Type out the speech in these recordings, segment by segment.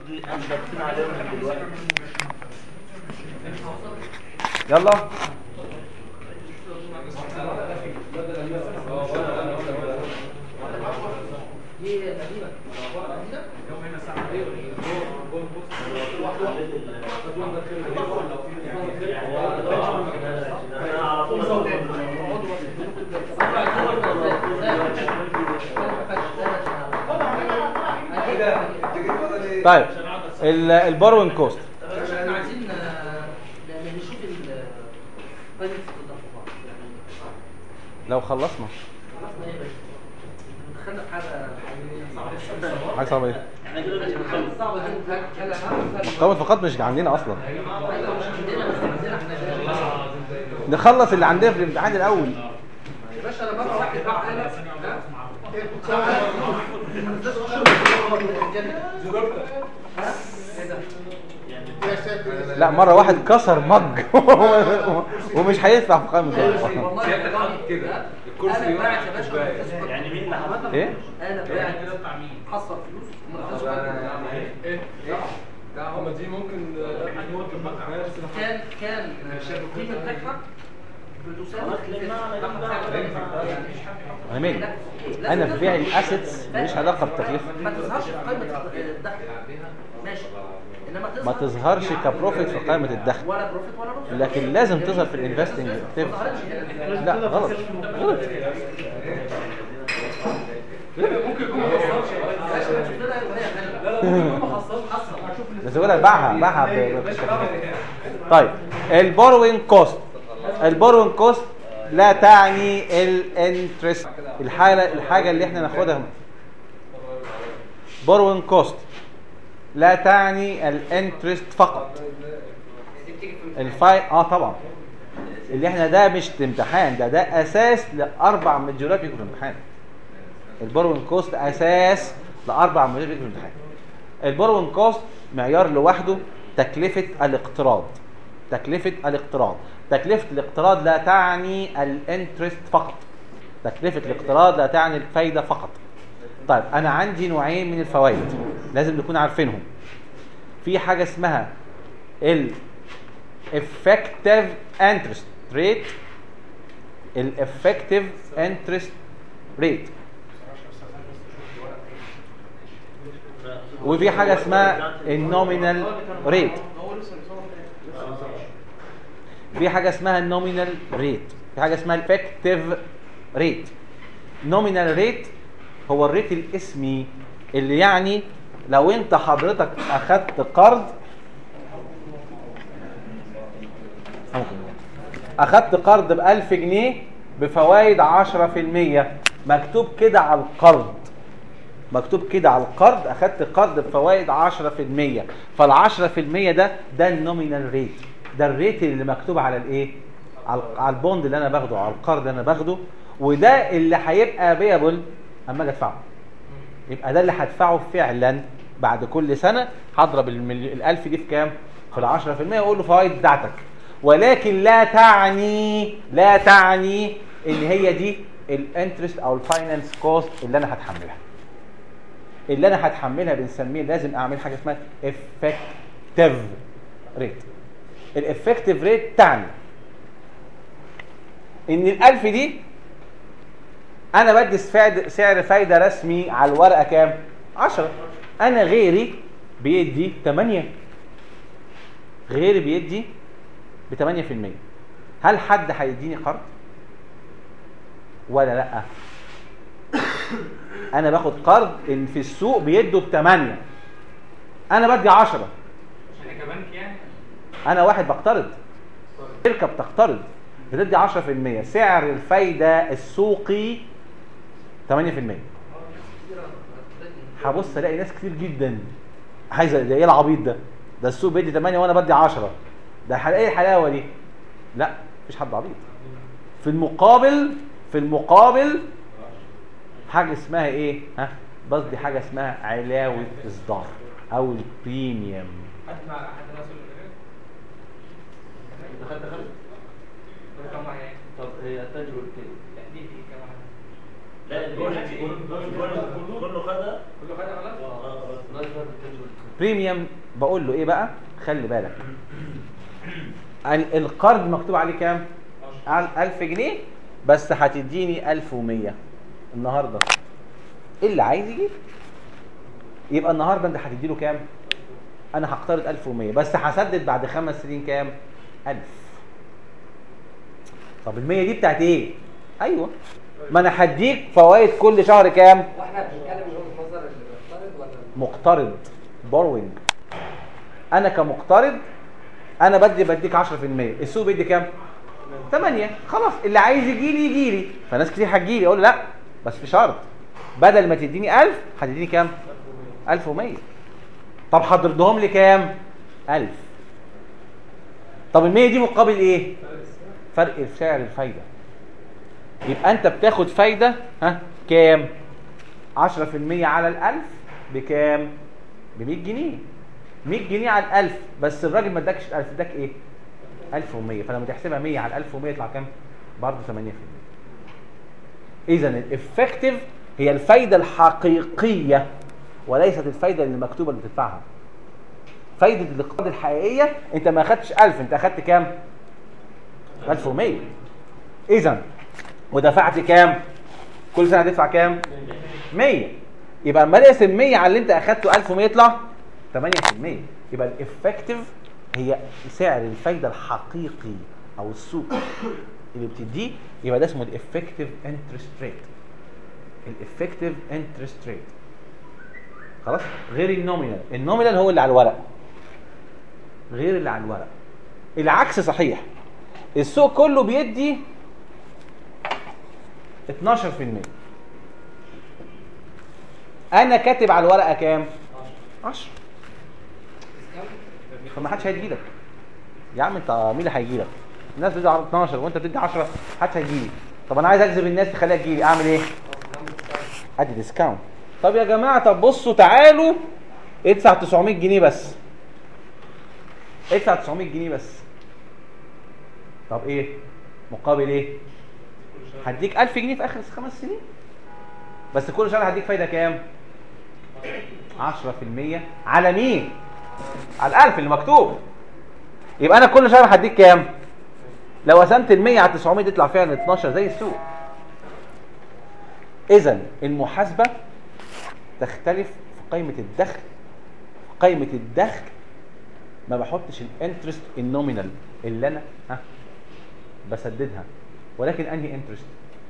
ضاغطين عليهم من دلوقتي يلا طيب ال- البوروين كوست احنا عايزين آه، ن- نشوف ال- قيمة التدفقات لو خلصنا خلصنا ايه يا باشا؟ دخلنا في حاجة صعبة حاجه صعبه ايه احنا كده مش بنخلص صعبة جدا قائمه فقط مش عندنا اصلا أيوة، مش عندنا بس عندنا احنا نخلص اللي عندنا في الامتحان الاول يا باشا انا مرة واحد باع قلم ها؟ ها؟ ايه ده؟ لا مره واحد كسر مج ومش هيدفع في قائمه الدفع. والله كده الكرسي انا باعت يا باشا يعني مين اللي عمل ايه انا باعت حصل فلوس وما دفعش ايه لا هما دي ممكن كان كان قيمة بتاعها بتساوي انا مالي انا في بيع الاسيتس ماليش علاقه بالتكلفه ما تظهرش في قائمة الدخل ماشي انما ما تظهر تظهرش كبروفيت في قائمه الدخل ولا بروفيت ولا بروفيت لكن لازم تظهر في الانفستنج ما ظهرتش هنا لا غلط غلط ممكن يكون ما حصلش شوف لنا يبقى هي غالبة. حصل بس يقول لك باعها باعها ب- بالتكلفة. طيب البوروين كوست البوروين كوست لا تعني الانترست الحاجه الحاجه اللي احنا ناخدها بوروين كوست لا تعني الانترست فقط الفاي اه طبعا اللي احنا ده مش امتحان ده ده اساس لاربع مديولات يجوا في الامتحان البوروين كوست اساس لاربع مديولات يجوا في الامتحان البوروين كوست معيار لوحده تكلفه الاقتراض تكلفه الاقتراض تكلفه الاقتراض لا تعني الانترست فقط تكلفه الاقتراض لا تعني الفايده فقط طيب انا عندي نوعين من الفوائد لازم نكون عارفينهم في حاجه اسمها ال effective interest rate ال effective interest rate وفي حاجه اسمها النومينال ريت في حاجه اسمها النومينال ريت في حاجه اسمها الافكتيف ريت نومينال ريت هو الريت الاسمي اللي يعني لو انت حضرتك اخدت قرض اخدت قرض ب 1000 جنيه بفوائد 10% مكتوب كده على القرض مكتوب كده على القرض اخدت قرض بفوائد 10% فال 10% ده ده النومينال ريت ده الريت اللي مكتوب على الايه على على البوند اللي انا باخده على القرض اللي انا باخده وده اللي هيبقى بيبل اما اجي ادفعه يبقى ده اللي هدفعه فعلا بعد كل سنه هضرب ال 1000 دي في كام في ال 10% واقول له فوائد بتاعتك ولكن لا تعني لا تعني ان هي دي الانترست او الفاينانس كوست اللي انا هتحملها اللي انا هتحملها بنسميه لازم اعمل حاجه اسمها افكتيف ريت الافكتيف ريت تعني ان الالف دي انا بدي فايد- سعر فايده رسمي على الورقه كام 10 انا غيري بيدي 8 غيري بيدي ب 8% هل حد هيديني قرض ولا لا انا باخد قرض ان في السوق بيدوا ب 8 انا بدي 10 عشان كبنك يعني انا واحد بقترض شركه بتقترض بتدي 10% سعر الفايده السوقي 8% هبص الاقي ناس كتير جدا عايزه ده ايه العبيط ده ده السوق بيدي 8 وانا بدي 10 ده حل- ايه الحلاوه دي لا مفيش حد عبيط في المقابل في المقابل حاجه اسمها ايه ها قصدي حاجه اسمها علاوه اصدار او البريميوم حد مع حد الناس اللي دخلت دخلت كده كام واحد يعني طب هي التجربه كده دي دي كام واحد لا البونus كله كله خدها كله خدها خلاص اه خلاص اكبر بالتجربه بريميوم بقول له ايه بقى خلي بالك ال- القرض مكتوب عليه كام على 1000 جنيه بس هتديني 1100 النهارده اللي عايز يجيب يبقى النهارده انت هتدي له كام انا هقترض 1100 بس هسدد بعد خمس سنين كام 1000 طب ال 100 دي بتاعت ايه ايوه ما انا هديك فوائد كل شهر كام واحنا بنتكلم من وجهه نظر اللي بيقترض ولا مقترض بوروينج انا كمقترض انا بدي بديك 10% السوق بيدي كام 8 خلاص اللي عايز يجي لي يجي لي فناس كتير هتجي لي اقول له لا بس في شرط بدل ما تديني 1000 هتديني كام 1100 طب هتردهم لي كام 1000 طب ال 100 دي مقابل ايه فرق في سعر الفايده يبقى انت بتاخد فايده ها كام 10% على الألف بكام؟ ب 100 جنيه 100 جنيه على الألف بس الراجل ما اداكش الألف اداك ايه؟ 1100 فلما تحسبها 100 على 1100 يطلع كام؟ برضه 8% إذا الإفكتيف هي الفايدة الحقيقية وليست الفايدة اللي مكتوبة اللي بتدفعها فايدة الاقتراض الحقيقية أنت ما أخدتش 1000 أنت أخدت كام؟ 1100 إذا ودفعت كام؟ كل سنة هتدفع كام؟ 100 يبقى اما اقسم 100 على اللي انت اخدته 1100 يطلع 8% يبقى الافكتيف هي سعر الفايده الحقيقي او السوق اللي بتديه يبقى ده اسمه الافكتيف انترست ريت الافكتيف انترست ريت خلاص غير النومينال النومينال هو اللي على الورق غير اللي على الورق العكس صحيح السوق كله بيدي 12% انا كاتب على الورقه كام 10 فما حدش هيجي لك يا عم انت مين اللي هيجي لك الناس بتدي 12 وانت بتدي 10 محدش هيجي لي طب انا عايز اجذب الناس تخليها تجي لي اعمل ايه ادي ديسكاونت طب يا جماعه طب بصوا تعالوا ادفع 900 جنيه بس ادفع 900 جنيه بس طب ايه مقابل ايه هديك 1000 جنيه في اخر خمس سنين بس كل شهر هديك فايده كام 10% على مين على الألف اللي مكتوب يبقى انا كل شهر هديك كام لو قسمت ال 100 على 900 يطلع فعلا 12 زي السوق اذا المحاسبه تختلف في قائمه الدخل في قائمه الدخل ما بحطش الانترست النومينال اللي انا ها بسددها ولكن انهي انترست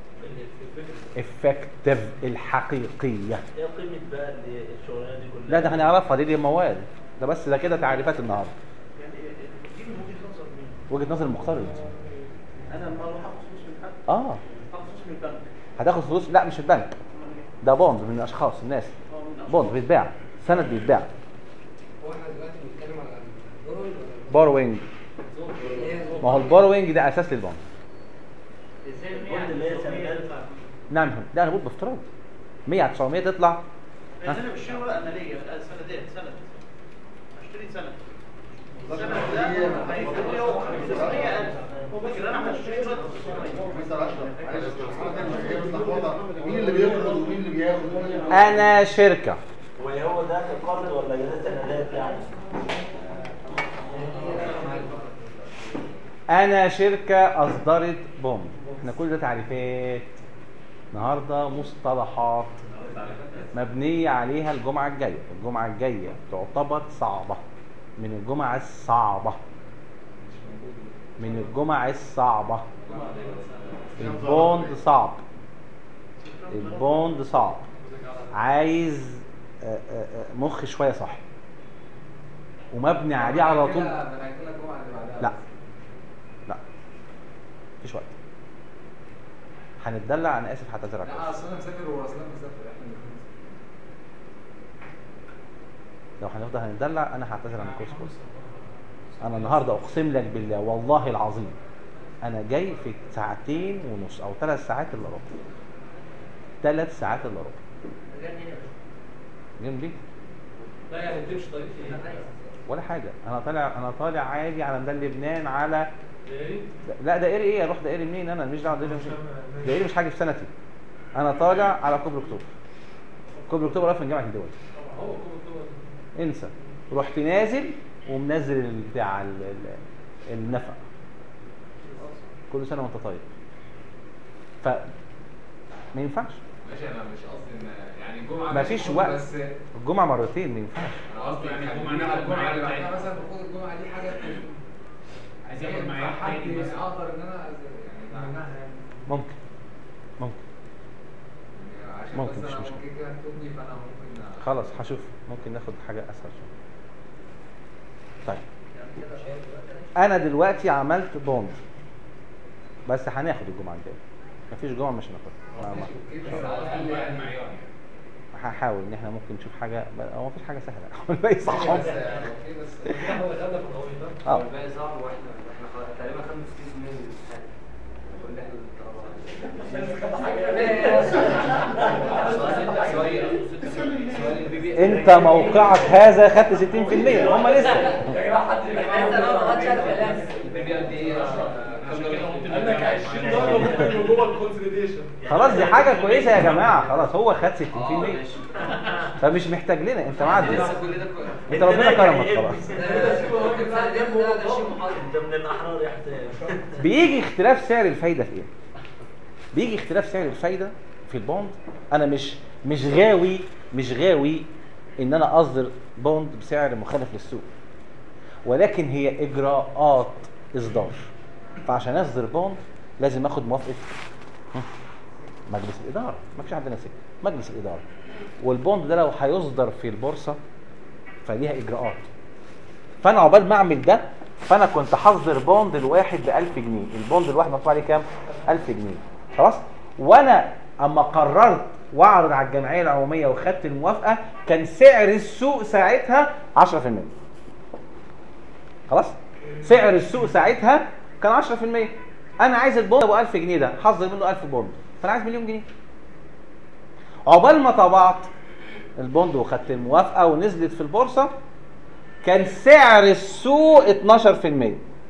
افكتيف الحقيقيه ايه قيمه بقى اللي- الشغلانه دي كلها لا ده هنعرفها دي دي مواد ده بس ده كده تعريفات النهارده يعني دي من وجهه نظر مين؟ وجهه نظر المقترض انا لما اروح اخد فلوس من حد اه اخد فلوس من البنك هتاخد فلوس لا مش البنك ده بوند من الاشخاص الناس اه من أشخاص. بوند بيتباع سند بيتباع هو احنا دلوقتي بنتكلم على الدوري ولا بوروينج ايه ما هو البوروينج ده اساس للبوند البوند اللي هي سندات نعم ده انا بقول بافتراض 100 على 900 تطلع لان انا بشتري ورقه ماليه آه، سندات سند اشتري سند السند ده هيكتب لي هو 500000 لكن انا هشتري ورقه 900 مين اللي بيقبض ومين اللي بياخد ومين اللي انا شركه وهو ده كقرض ولا ده سندات يعني؟ انا شركه اصدرت بوند احنا كل ده تعريفات النهارده مصطلحات مبنيه عليها الجمعه الجايه الجمعه الجايه تعتبر صعبه من الجمعه الصعبه من الجمعه الصعبه البوند صعب البوند صعب عايز آه، آه، آه، مخ شويه صح ومبني عليه على طول لا لا مفيش وقت هنتدلع انا اسف هعتذر لا اصل انا مسافر وراسلان مسافر احنا الاثنين لو هنفضل هنتدلع انا هعتذر عن الكورس كله انا النهارده اقسم لك بالله والله العظيم انا جاي في ساعتين ونص او ثلاث ساعات الا ربع ثلاث ساعات الا ربع جنبي لا يعني بتمشي طريق ايه؟ ولا حاجه انا طالع انا طالع عادي على ميدان لبنان على دائري؟ لا دائري ايه اروح دائري منين انا مش دعوه دائري مش- دائري مش حاجه في سنتي انا طالع على كوبري اكتوبر كوبري اكتوبر واقف من جامعه الدول هو كوبري اكتوبر انسى رحت نازل ومنزل البتاع ال- ال- النفق كل سنه وانت طيب ف ما ينفعش ماشي انا مش قصدي ان يعني الجمعه ما مش فيش خروج وقت بس الجمعه مرتين ما ينفعش انا قصدي يعني الجمعة الجمعه دي الجمعه اللي الجمعة بعدها دي. مثلا بخروج الجمعه دي حاجه عايز ياخد معايا حد تاني مثلا اقدر ان انا أز- يعني ممكن ممكن يعني عشان ممكن، بس مش انا مشكلة. ممكن كده هتفيدني فانا ممكن أ- خلاص هشوف ممكن ناخد حاجه اسهل شويه طيب انا دلوقتي عملت بوند بس هناخد الجمعه الجايه مفيش جمعه مش هناخدها ما- ما- ماشي اوكي بس بس هو على أصلاً الاقل بقى يعني المعيار يعني هحاول ان احنا ممكن نشوف حاجه هو مفيش حاجه سهله هو الباقي صح بس اوكي بس احنا دخلنا في الغويط ده اه الباقي صعب واحنا احنا خلاص تقريبا خدنا 60% من الامتحان كل احنا انت موقعك هذا خدت 60% هم لسه البيبي قد ايه عشان كده قلت لك 20 درجه ممكن يبقوا جوه الكونسوليديشن خلاص دي حاجه كويسه يا جماعه خلاص هو خد 60% ماشي فمش محتاج لنا انت معدي لسه كل ده كويس انت ربنا كرمك خلاص انت من الاحرار يا حسين بيجي اختلاف سعر الفايده في ايه بيجي اختلاف سعر الفايده في البوند انا مش مش غاوي مش غاوي ان انا اصدر بوند بسعر مخالف للسوق ولكن هي اجراءات اصدار فعشان اصدر بوند لازم اخد موافقه هم، مجلس الاداره ما فيش عندنا سكه مجلس الاداره والبوند ده لو هيصدر في البورصه فليها اجراءات فانا عقبال ما اعمل ده فانا كنت هصدر بوند الواحد ب 1000 جنيه البوند الواحد مدفوع عليه كام 1000 جنيه خلاص وانا اما قررت واعرض على الجمعيه العموميه وخدت الموافقه كان سعر السوق ساعتها 10% خلاص سعر السوق ساعتها كان 10% انا عايز البوند ابو 1000 جنيه ده هصدر منه 1000 بوند فانا عايز مليون جنيه عقبال ما طبعت البوند وخدت الموافقه ونزلت في البورصه كان سعر السوق 12%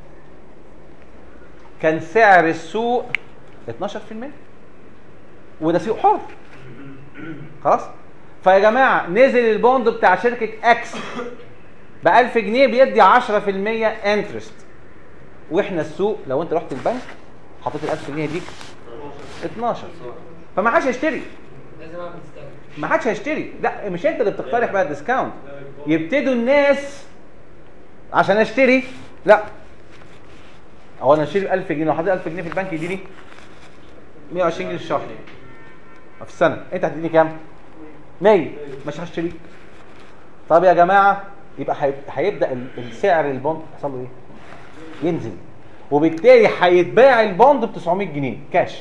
كان سعر السوق 12% وده سوق حر خلاص فيا جماعه نزل البوند بتاع شركه اكس ب 1000 جنيه بيدي 10% انترست واحنا السوق لو انت رحت البنك حطيت ال 1000 جنيه ديك 12 فما حدش هيشتري لازم اعمل ديسكاونت ما حدش هيشتري لا مش انت اللي بتقترح بقى الديسكاونت يبتدوا الناس عشان اشتري لا هو انا اشتري ب 1000 جنيه لو حطيت 1000 جنيه في البنك يديني 120 جنيه في الشهر في السنه انت هتديني كام 100 مش هشتري طب يا جماعه يبقى هي- هيبدا ال- السعر البوند يحصل له ايه ينزل وبالتالي هيتباع البوند ب 900 جنيه كاش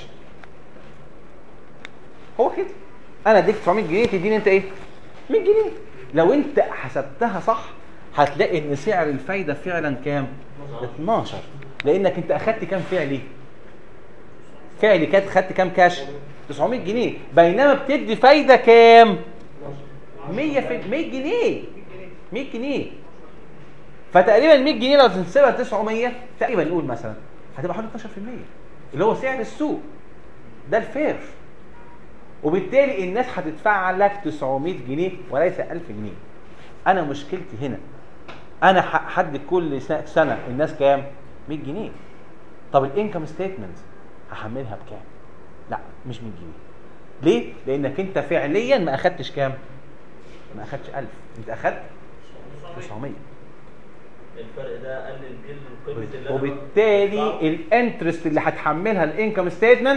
هو كده انا اديك 900 جنيه تديني انت ايه 100 جنيه لو انت حسبتها صح هتلاقي ان سعر الفايده فعلا كام 12 لانك انت اخدت كام فعلي فعلي كانت خدت كام كاش 900 جنيه بينما بتدي فايده كام 100 في 100 جنيه 100 جنيه فتقريبا 100 جنيه لو تنسبها 900 تقريبا نقول مثلا هتبقى حوالي 12% اللي هو سعر السوق ده الفير وبالتالي الناس هتدفع لك 900 جنيه وليس 1000 جنيه انا مشكلتي هنا انا ح- حد كل س- سنه الناس كام 100 جنيه طب الانكم ستيتمنت هحملها بكام لا مش 100 جنيه ليه لانك انت فعليا ما اخدتش كام ما اخدتش 1000 انت اخدت 900 الفرق ده قلل جل قيمه اللي أنا وبالتالي الانترست اللي هتحملها الانكم ستيتمنت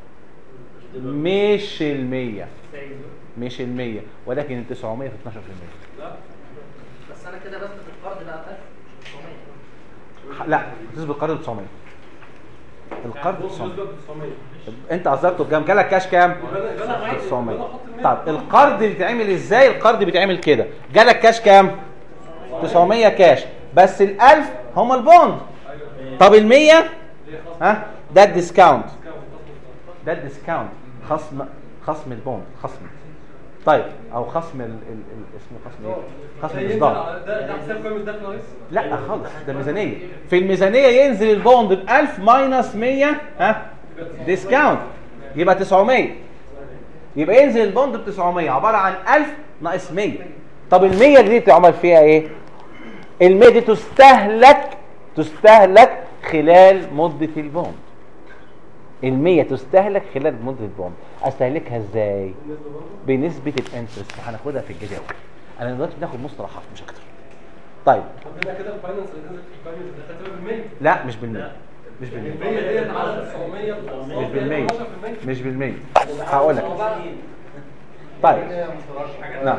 مش المية مش المية ولكن ال 900 في 12% بس انا كده بس في القرض بقى 1900 لا هتثبت القرض 900 القرض 900 900 انت اصدرته بكام جالك كاش كام يبقى انا عايز 900 يبقى أنا أحط المية. طب القرض بيتعمل ازاي القرض بيتعمل كده جالك كاش كام 900 كاش بس ال 1000 هم البوند طب ال 100 ها ده الديسكاونت ده الديسكاونت خصم خصم البوند خصم طيب او خصم ال ال ال اسمه خصم ايه خصم الاصدار ده ده حساب قيمه الدخل ناقص لا خالص ده ميزانيه في الميزانيه ينزل البوند ب 1000 ماينس 100 ها ديسكاونت يبقى 900 يبقى ينزل البوند ب 900 عباره عن 1000 ناقص 100 طب ال 100 جنيه تعمل فيها ايه ال 100 دي تستهلك تستهلك خلال مده البوند ال 100 تستهلك خلال مده البوند استهلكها ازاي بنسبه الانترست هناخدها في الجداول انا دلوقتي بناخد مصطلحات مش اكتر طيب طب هنا كده الفاينانس اللي نزلت في الفاينانس اللي خدتها بالمية لا مش بالمية مش بالمية المية ديت على 900 مش بالمية 12%. مش بالمية هقول لك طيب نعم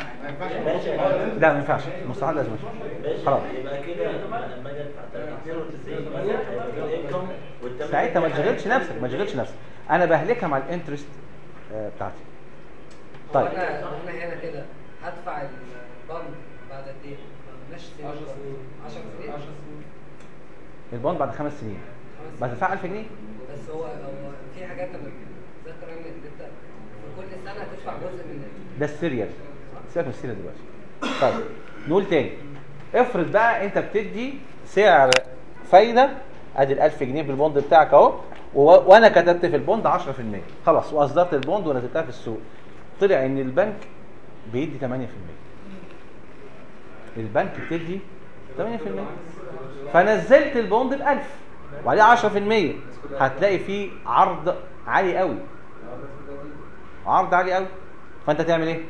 لا ما ينفعش مستحيل لازم أشوف. خلاص يبقى كده لما اجي ادفع 92 الانكم والتمن ساعتها ما تشغلش نفسك ما تشغلش نفسك انا بهلكها مع الانترست آه، بتاعتي طيب احنا احنا هنا كده هدفع البند بعد قد ايه؟ مش 10 سنين 10 سنين 10 سنين البوند بعد خمس سنين بعد تدفع 1000 جنيه بس هو هو في حاجات انا ذكر ان انت في كل سنه هتدفع جزء من ال- ده السيريال سيبك من السيريال دلوقتي طيب نقول تاني افرض بقى انت بتدي سعر فايده ادي ال 1000 جنيه في البوند بتاعك اهو و- وانا كتبت في البوند 10% خلاص واصدرت البوند ونزلتها في السوق طلع ان البنك بيدي 8% البنك بتدي 8% فنزلت البوند ب 1000 وعليه 10% هتلاقي فيه عرض عالي قوي عرض عالي قوي فانت تعمل ايه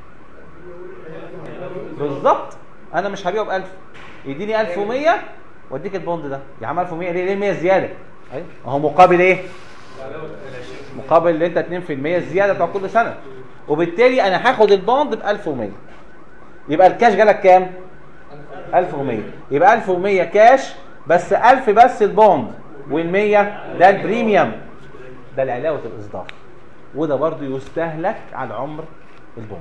بالظبط انا مش هبيعه ب 1000 يديني 1100 واديك البوند ده يا عم 1100 ليه ليه 100 زياده ايوه هو مقابل ايه مقابل اللي انت 2% الزياده بتاع كل سنه وبالتالي انا هاخد البوند ب 1100 يبقى الكاش جالك كام 1100 يبقى 1100 كاش بس 1000 بس البوند وال100 ده البريميوم ده العلاوه الاصدار وده برضو يستهلك على عمر البوند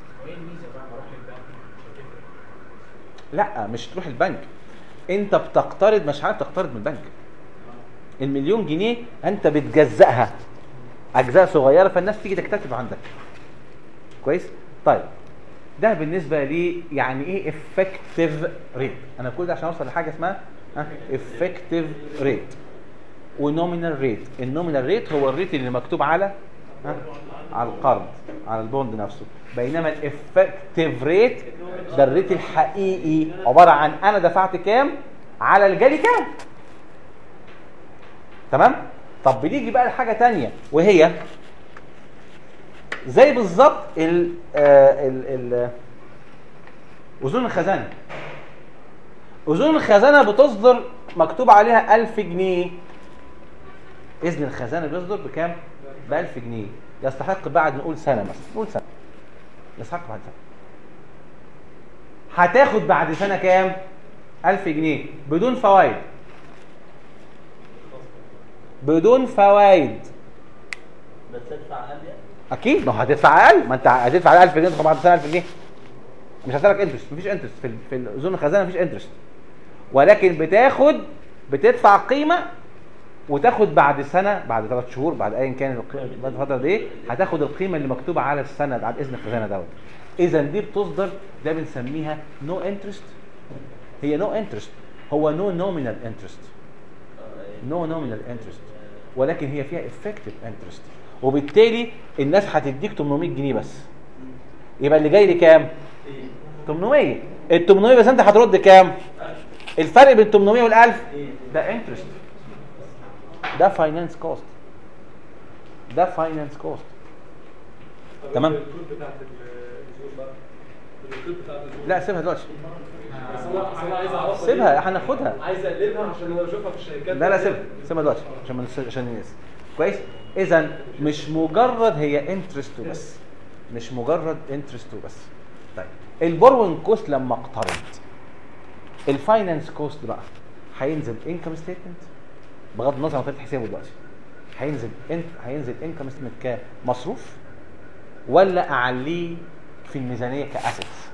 لا مش تروح البنك انت بتقترض مش عارف تقترض من البنك المليون جنيه انت بتجزأها اجزاء صغيره فالناس تيجي تكتتب عندك كويس طيب ده بالنسبه لي يعني ايه افكتيف ريت انا كل ده عشان اوصل لحاجه اسمها افكتيف ريت ونومينال ريت النومينال ريت هو الريت اللي مكتوب على ها؟ على القرض على البوند نفسه بينما الافكتيف ريت ده الريت الحقيقي عباره عن انا دفعت كام على الجالي كام تمام طب بنيجي بقى لحاجه تانية وهي زي بالظبط ال آه، ال ال اذون الخزانه اذون الخزانه بتصدر مكتوب عليها 1000 جنيه اذن الخزانه بيصدر بكام ب 1000 جنيه يستحق بعد نقول سنه مثلا نقول سنه يستحق بعد سنه هتاخد بعد سنه كام 1000 جنيه بدون فوائد بدون فوائد بس ادفع اقل يعني اكيد ما هو هتدفع اقل ما انت هتدفع 1000 جنيه تاخد بعد سنه 1000 جنيه مش هسالك انترست مفيش انترست في ال- في زون الخزانه مفيش انترست ولكن بتاخد بتدفع قيمه وتاخد بعد سنه بعد ثلاث شهور بعد ايا كان القيمه بعد الفتره دي هتاخد القيمه اللي مكتوبه على السنه بعد اذن الخزانه دوت اذا دي بتصدر ده بنسميها نو انترست هي نو انترست هو نو نومينال انترست نو نومينال انترست ولكن هي فيها افكتيف انترست وبالتالي الناس هتديك 800 جنيه بس يبقى اللي جاي لي كام 800 ال 800 بس انت هترد كام الفرق بين 800 وال 1000 ده انترست ده فاينانس كوست ده فاينانس كوست تمام. الكود بتاعت الزول بقى الكود بتاعت الزول لا سيبها دلوقتي بس انا أصل انا عايز اعرفها سيبها دي. هناخدها عايز اقلبها عشان انا بشوفها في الشركات لا لا سيبها سيبها دلوقتي عشان ما نس- عشان الناس كويس اذا مش مجرد هي انترست بس مش مجرد انترست بس طيب البوروين كوست لما اقترض الفاينانس كوست بقى هينزل انكم ستيتمنت بغض النظر عن طريقه حسابه دلوقتي هينزل انت هينزل انكم ستيتمنت كمصروف ولا اعليه في الميزانيه كاسيتس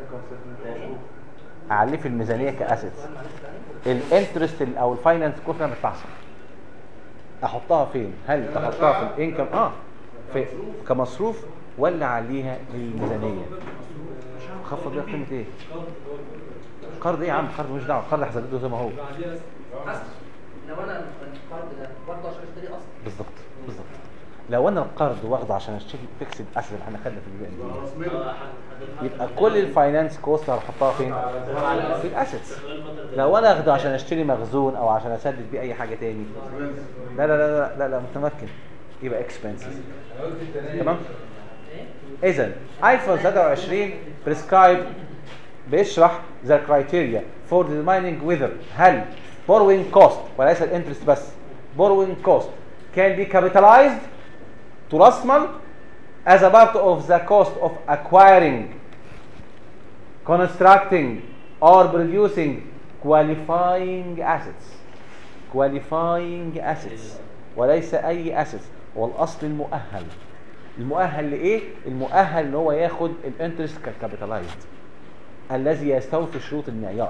اعليه في الميزانيه كاسيتس الانترست او الفاينانس كوست انا بدفعها احطها فين هل تحطها في الانكم اه في كمصروف ولا عليها للميزانيه خفض بيها قيمه ايه قرض ايه يا عم قرض مش دعوه قرض حسابته زي ما هو بعديها حسب لو انا القرض ده برضه عشان اشتري اصل بالظبط بالظبط لو انا القرض واخده عشان اشتري فيكسد اسيت اللي احنا خدنا في البي ان آه، بي حد- حد- يبقى كل الفاينانس كوست هحطها فين؟ في الاسيتس لو انا اخده عشان اشتري مخزون او عشان اسدد بيه اي حاجه تاني لا لا لا لا لا, لا متمكن يبقى اكسبنسز تمام اذا ايفون 23 بريسكرايب بيشرح ذا كرايتيريا فور determining whether هل borrowing cost وليس الانترست بس borrowing cost can be capitalized ترسمل as a part of the cost of acquiring constructing or producing qualifying assets qualifying assets وليس اي assets والاصل المؤهل المؤهل لايه المؤهل ان هو ياخد الانترست كابيتالايزد الذي يستوفي شروط المعيار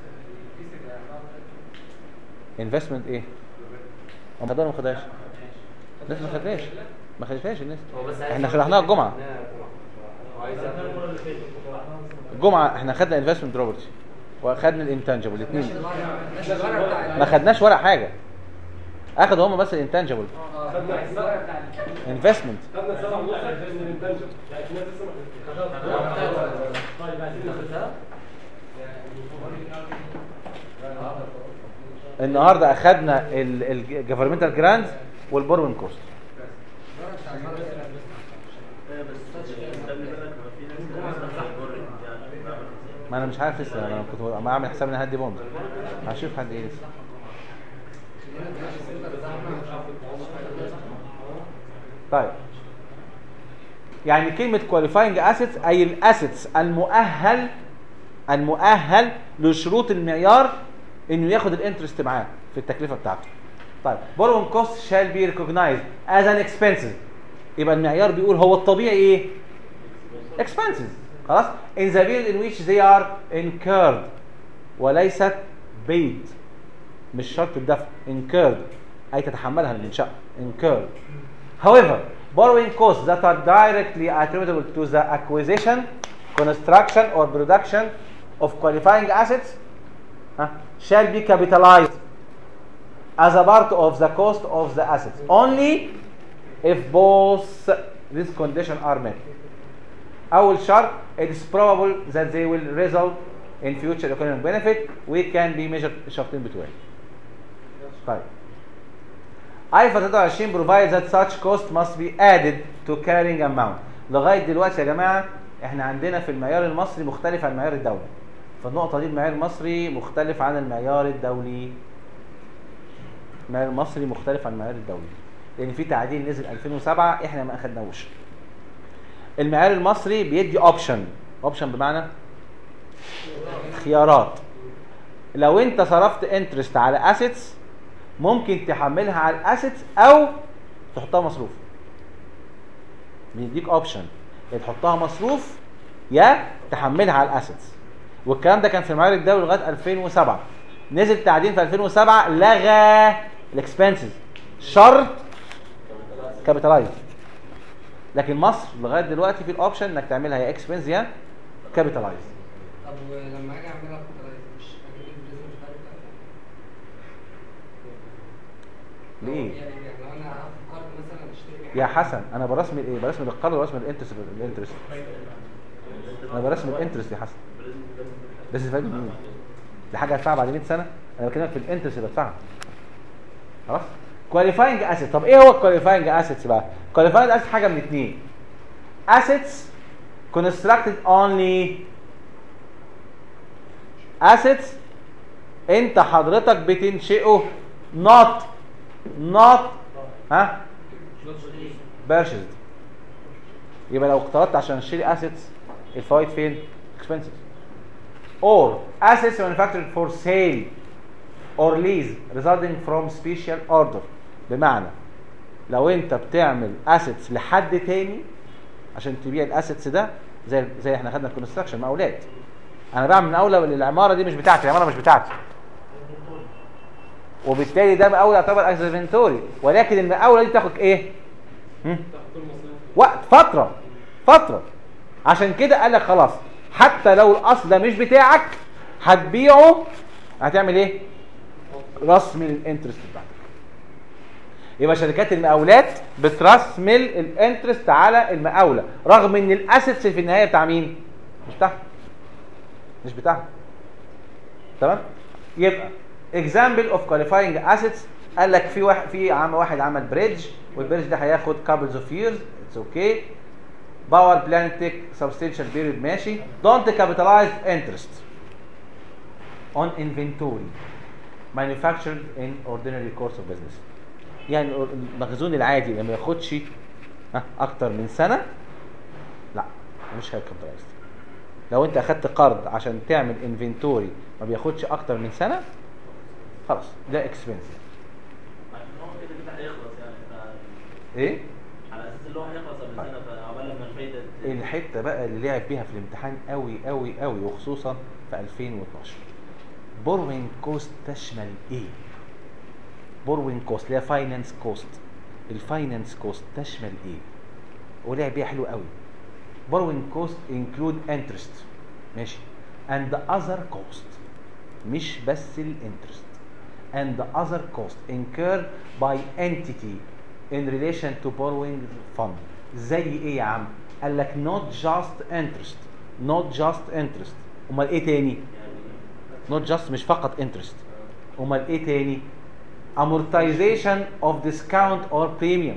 انفستمنت ايه ما خدوها ما خدهاش الناس ما خدتهاش ما خدتهاش الناس هو بس احنا شرحناها الجمعه الجمعه احنا خدنا انفستمنت بروبرتي واخدنا الانتنجبل الاثنين مش الورق بتاع ما خدناش ولا حاجه اخدوا هم بس الانتنجبل خدنا الورق بتاع انفستمنت خدنا سبع ونص من الانتنجب يعني الناس لسه ما خدتهاش طيب عايزين ناخدها النهارده اخدنا الجفرمنتال جراند والبوروين كوست الورق بتاع المرة اللي فاتت. آه، بس خلي بالك ما في ناس كانت بتفتح بورنج يعني بعمل ما انا مش عارف لسه انا كنت بعمل حساب ان هدي بوند هشوف حد ايه لسه طيب يعني كلمة qualifying assets أي الأسيتس المؤهل المؤهل لشروط المعيار إنه ياخد الانترست معاه في التكلفة بتاعته. طيب borrowing cost shall be recognized as an expenses يبقى المعيار بيقول هو الطبيعي إيه؟ expenses خلاص in the period in which they are incurred وليست paid مش شرط الدفع incurred أي تتحملها المنشأة incurred however borrowing costs that are directly attributable to the acquisition construction or production of qualifying assets huh, shall be capitalized as a part of the cost of the assets only if both these conditions are met أول شرط it is probable that they will result in future economic benefit we can be measured شرطين بتوعي طيب IFA 23 provides that such cost must be added to carrying amount لغاية دلوقتي يا جماعة احنا عندنا في المعيار المصري مختلف عن المعيار الدولي فالنقطة دي المعيار المصري مختلف عن المعيار الدولي المعيار المصري مختلف عن المعيار الدولي لأن في تعديل نزل 2007 احنا ما أخدناهوش المعيار المصري بيدي اوبشن اوبشن بمعنى خيارات لو انت صرفت انترست على اسيتس ممكن تحملها على الاسيتس او تحطها مصروف بيديك اوبشن يا تحطها مصروف يا تحملها على الاسيتس والكلام ده كان في المعيار الدولي لغايه 2007 نزل تعديل في 2007 لغى الاكسبنسز شرط كابيتالايز لكن مصر لغايه دلوقتي في الاوبشن انك تعملها يا اكسبنس يا كابيتالايز طب ولما اجي اعملها كابيتالايز مش هجيب البيزنس مش عارف ليه؟ يعني يعني لو انا هاخد قرض مثلا اشتري بيه يا حاجة. حسن انا برسم الايه برسم القرض ولا برسم الانترست الانترست انا برسم الانترست يا حسن بس استفاد منين دي حاجه هدفعها بعد 100 سنه انا بكلمك في الانترست اللي بدفعها خلاص كواليفاينج اسيت طب ايه هو الكواليفاينج اسيتس بقى كواليفاينج اسيت حاجه من اتنين assets constructed only assets انت حضرتك بتنشئه not not ها purchased يبقى لو اقترضت عشان اشتري assets الفوائد فين expenses or assets manufactured for sale or lease resulting from special order بمعنى لو انت بتعمل assets لحد تاني عشان تبيع الاسيتس ده زي زي احنا خدنا الكونستراكشن مقاولات انا بعمل مقاوله العماره دي مش بتاعتي العماره مش بتاعتي وبالتالي ده مقاول يعتبر اكسفنتوري ولكن المقاوله دي تاخد ايه هم؟ وقت فتره فتره عشان كده قال لك خلاص حتى لو الاصل ده مش بتاعك هتبيعه هتعمل ايه رسم الانترست بتاعتك يبقى شركات المقاولات بترسمل الانترست على المقاوله رغم ان الاسيتس في النهايه بتاع مين مش بتاعها مش بتاعها تمام يبقى example of qualifying assets قال لك في واحد في عم واحد عمل بريدج والبريدج ده هياخد couples of years it's okay باور بلان تيك سبستانشال بيريد ماشي don't capitalize interest on inventory manufactured in ordinary course of business يعني المخزون العادي اللي ما ياخدش ها، اكتر من سنه لا مش هيكابيتالايز لو انت اخدت قرض عشان تعمل انفنتوري ما بياخدش اكتر من سنه خلاص ده اكسبنس عشان هو كده كده هيخلص يعني ف- ايه على اساس اللي هو هيخلص قبل سنه فعقبال لما الفايده ت- الحته بقى اللي لعب بيها في الامتحان قوي قوي قوي وخصوصا في 2012 بوروين كوست تشمل ايه بوروين كوست اللي هي فاينانس كوست الفاينانس كوست تشمل ايه ولعب بيها حلو قوي بوروين كوست انكلود انترست ماشي and other cost مش بس الانترست and the other cost incurred by entity in relation to borrowing fund زي ايه يا عم قال لك not just interest not just interest امال ايه تاني not just مش فقط interest امال ايه تاني amortization of discount or premium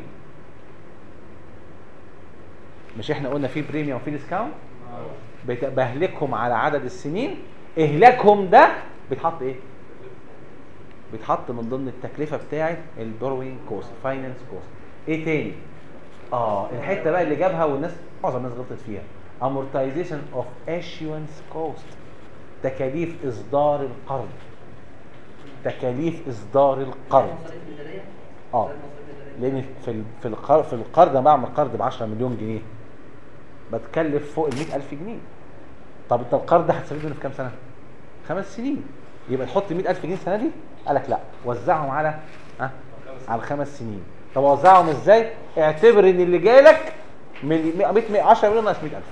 مش احنا قلنا في بريميوم وفي ديسكاونت بهلكهم على عدد السنين اهلاكهم ده بيتحط ايه بيتحط من ضمن التكلفه بتاعه البوروينج كوست فاينانس كوست ايه تاني اه الحته بقى اللي جابها والناس معظم الناس غلطت فيها amortization of issuance cost تكاليف اصدار القرض تكاليف اصدار القرض مصاريف الإدارية؟ اه مصاريف الإدارية. لان في ال- في القرض في القرض انا بعمل قرض ب 10 مليون جنيه بتكلف فوق ال 100000 جنيه طب انت القرض ده هتسدده في كام سنه؟ خمس سنين يبقى تحط 100000 جنيه السنه دي قال لك لا وزعهم على ها على خمس سنين طب اوزعهم ازاي؟ اعتبر ان اللي جالك من 100 10 مليون ناقص 100000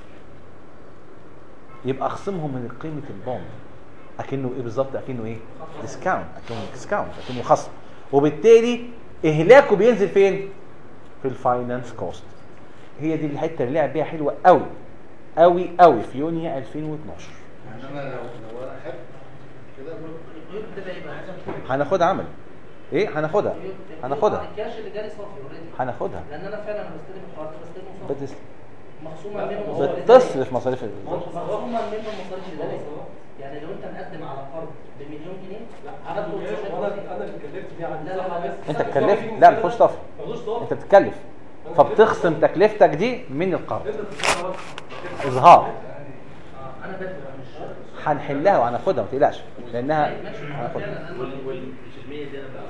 يبقى اخصمهم من قيمه البوند اكنه ايه بالظبط اكنه ايه ديسكاونت اكنه ديسكاونت اكنه خصم وبالتالي اهلاكه بينزل فين في الفاينانس كوست هي دي الحته اللي لعب بيها حلوه قوي قوي قوي في يونيو 2012 يعني انا لو لو انا خدت كده القيود بتبقى ايه بقى؟ هناخدها عمل ايه هناخدها القيود- هناخدها الكاش اللي جالي صافي اوريدي هناخدها لان انا فعلا انا بستلم الحوار ده بستلمه صافي بتس- مخصومه منه مصاريف الإدارية. بتصرف مصاريف ال- مخصومه منه مصاريف الاداريه يعني لو انت مقدم على قرض بمليون جنيه هاخده وانا انا اللي اتكلفت فيها عن لا، لا، لا، بس انت اتكلفت لا ما تخش طفل ما تخش طاف انت بتتكلف فبتخصم تكلفتك دي من القرض انت بتتكلم اظهار آه، انا بدفع مش هنحلها وهناخدها ما تقلقش لانها ماشي هناخدها فعلا انا وال وال مش المية دي انا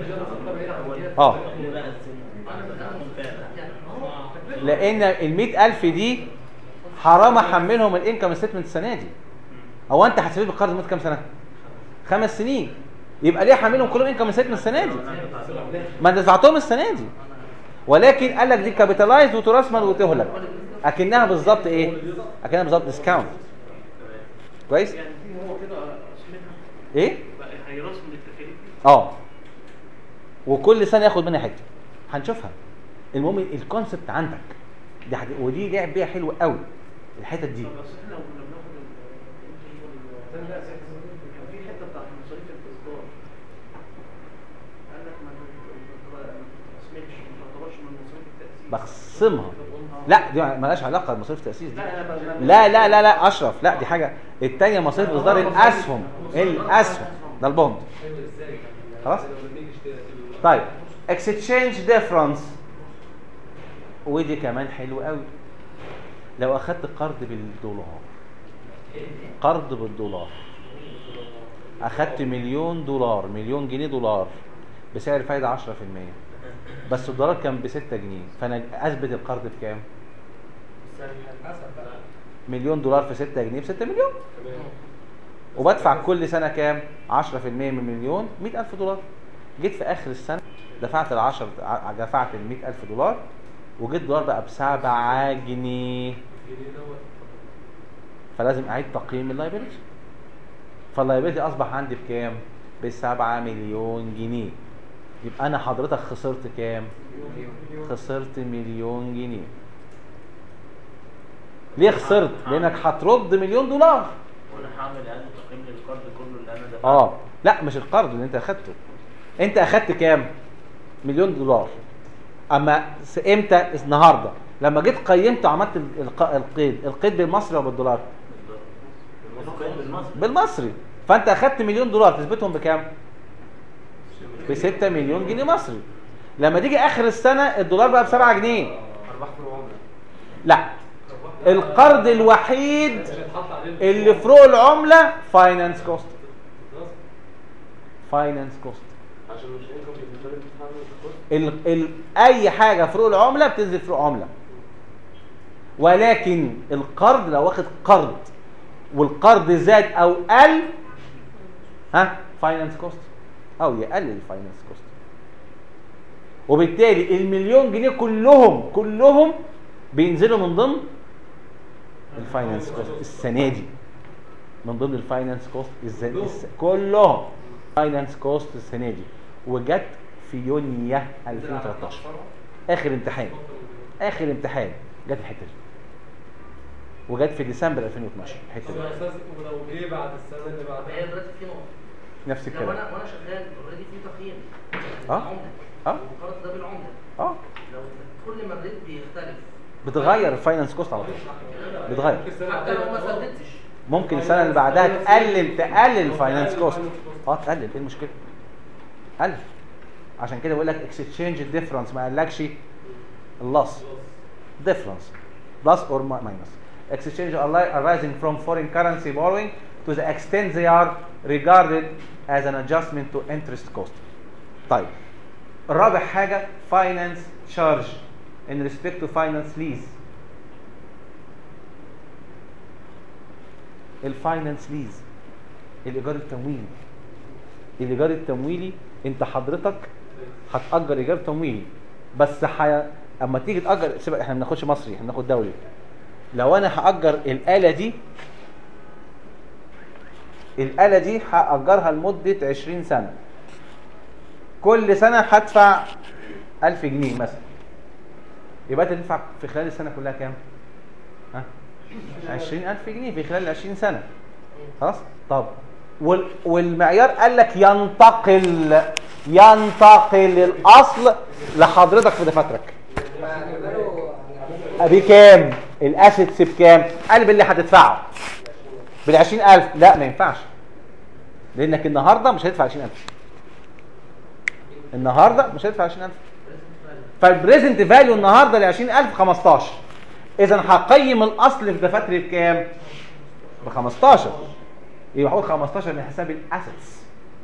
بقى اه اللي بقى السن انا بدفع يعني هو لان ال 100000 دي حرام احملهم الانكم ستمنت السنه دي هو انت هتسيب القرض لمده كام سنه؟ خمس سنين يبقى ليه احملهم كلهم انكم ستمنت السنه دي؟ ما انت دفعتهم السنه دي ولكن قال لك دي كابيتالايز وترسمل وتهلك اكنها بالظبط ايه؟ اكنها بالظبط ديسكاونت كويس؟ يعني هو كده اسمها ايه؟ بقى هيرسم للتكاليف اه وكل سنه ياخد منها حته هنشوفها المهم الكونسبت عندك دي حد... ودي لعب بيها حلو قوي الحتت دي طب بس احنا لو كنا بناخد ال- ال- كان في حته بتاعت مصاريف الاصدار قال لك ما ما تسمعش ما تعتبرش من مصاريف التاسيس بخصمها لا دي مالهاش علاقه بمصاريف التاسيس دي لا انا ب- لا لا لا لا اشرف لا دي حاجه الثانيه مصاريف اصدار الاسهم الاسهم ده البوند خلاص طيب اكستشينج ديفرنس ودي كمان حلو قوي لو اخدت قرض بالدولار قرض بالدولار اخدت مليون دولار مليون جنيه دولار بسعر فايده 10% بس الدولار كان ب 6 جنيه فانا اثبت القرض بكام مليون دولار في 6 جنيه ب 6 مليون وبدفع كل سنه كام 10% من مليون 100000 دولار جيت في اخر السنه دفعت ال 10 ع- دفعت ال 100000 دولار وجيت الدولار بقى ب 7 جنيه فلازم اعيد تقييم اللايبيلتي فاللايبيلتي اصبح عندي بكام ب 7 مليون جنيه يبقى انا حضرتك خسرت كام خسرت مليون جنيه ليه خسرت لانك هترد مليون دولار وانا هعمل اعاده تقييم للقرض كله اللي انا دفعته اه لا مش القرض اللي انت اخدته انت اخدت كام مليون دولار اما س- امتى النهارده لما جيت قيمت وعملت ال- الق- القيد القيد بالمصري ولا بالدولار بالمصري بالمصري بالمصري فانت اخدت مليون دولار تثبتهم بكام ب 6 مليون جنيه مصري لما تيجي اخر السنه الدولار بقى ب 7 جنيه ارباح في العمله لا القرض الوحيد مش هيتحط عليه اللي فروق العمله فاينانس كوست خلاص؟ فاينانس كوست عشان مش انكم بالنسبه لك بتتحمل الكوست ال ال اي حاجه فروق العمله بتنزل فروق عمله ولكن القرض لو واخد قرض والقرض زاد او قل ها فاينانس كوست او يقلل الفاينانس كوست وبالتالي المليون جنيه كلهم كلهم بينزلوا من ضمن الفاينانس كوست السنه دي من ضمن الفاينانس كوست الز- الس- كلهم فاينانس كوست السنه دي وجت في يونيو 2013 اخر امتحان اخر امتحان جت الحته دي وجت في ديسمبر 2012 الحته طب دي يا استاذ ولو جه بعد السنه اللي هي بعدها دلوقتي في نقطه نفس لو الكلام انا وانا شغال اوريدي في تقييم اه. العمله اه والقرض ده بالعمله اه لو كل ما الريت بيختلف بتغير الفاينانس كوست على طول بتغير ممكن السنة حتى لو ما الجاية سددتش ممكن السنه اللي بعدها تقلل تقلل الفاينانس كوست اه تقلل ايه المشكله قلل عشان كده بقول لك اكسشينج ديفرنس ما قالكش اللص difference plus or mi- minus exchange arri- arising from foreign currency borrowing to the extent they are regarded as an adjustment to interest cost طيب الرابع حاجة finance charge in respect to finance lease الفاينانس ليز الايجار التمويلي الايجار التمويلي انت حضرتك هتأجر ايجار تمويلي بس حي... اما تيجي تأجر سيبك احنا ما بناخدش مصري احنا بناخد دولي لو انا هأجر الآلة دي الآلة دي هأجرها لمدة 20 سنة كل سنة هدفع 1000 جنيه مثلا يبقى انت تدفع في خلال السنة كلها كام؟ ها؟ 20000 جنيه في خلال 20 سنة خلاص؟ طب وال... والمعيار قال لك ينتقل ينتقل الأصل لحضرتك في دفاترك هنعمله بكام؟ الاسيتس بكام؟ قال باللي هتدفعه بال 20000 لا ما ينفعش لانك النهارده مش هتدفع 20000 النهارده مش هتدفع 20000 فالبريزنت فاليو النهارده ل 20000 15 اذا هقيم الاصل في دفاتري بكام؟ ب 15 يبقى هقول 15 من حساب الاسيتس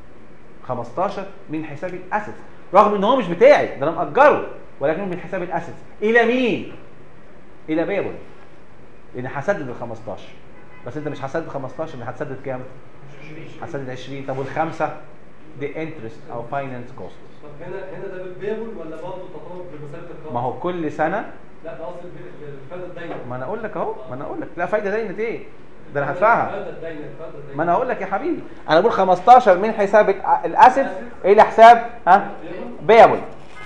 15 من حساب الاسيتس رغم ان هو مش بتاعي ده انا مأجره ولكنه من حساب الاسيتس الى مين؟ الى بيبل لان هسدد ال 15 بس انت مش هسدد 15 اللي هتسدد كام؟ هتسدد 20 طب والخمسه دي انترست او فاينانس كوست طب هنا هنا ده بالبيبل ولا برضه تطابق بمساله القرض؟ ما هو كل سنه لا ده اصل الب- الفايده الداينه ما انا اقول لك اهو ما انا اقول لك لا فايده داينه ايه؟ ده انا هدفعها الفايده الداينه الفايده الداينه ما انا اقول لك يا حبيبي انا بقول 15 من حساب الأ- الاسيت الى حساب ها بيبل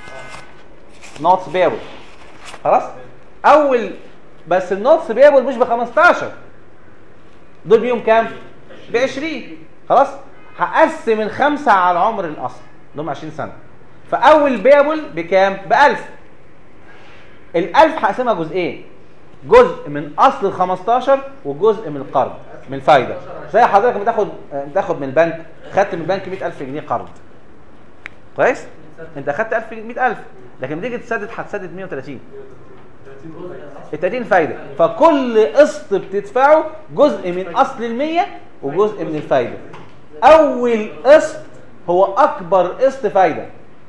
نوتس بيبل خلاص اول بس النوتس بيبل مش ب 15 دول بيهم كام ب 20 خلاص هقسم الخمسه على عمر الاصل اللي هم 20 سنه فاول بيبل بكام ب 1000 ال 1000 هقسمها جزئين جزء من اصل ال 15 وجزء من القرض من الفايده زي حضرتك بتاخد بتاخد من البنك خدت من البنك 100000 جنيه قرض كويس انت اخدت 1000 100000 لكن بتيجي تسدد هتسدد 130 ال 30 فايده فكل قسط بتدفعه جزء من اصل ال 100 وجزء من الفايده اول قسط هو اكبر قسط فايده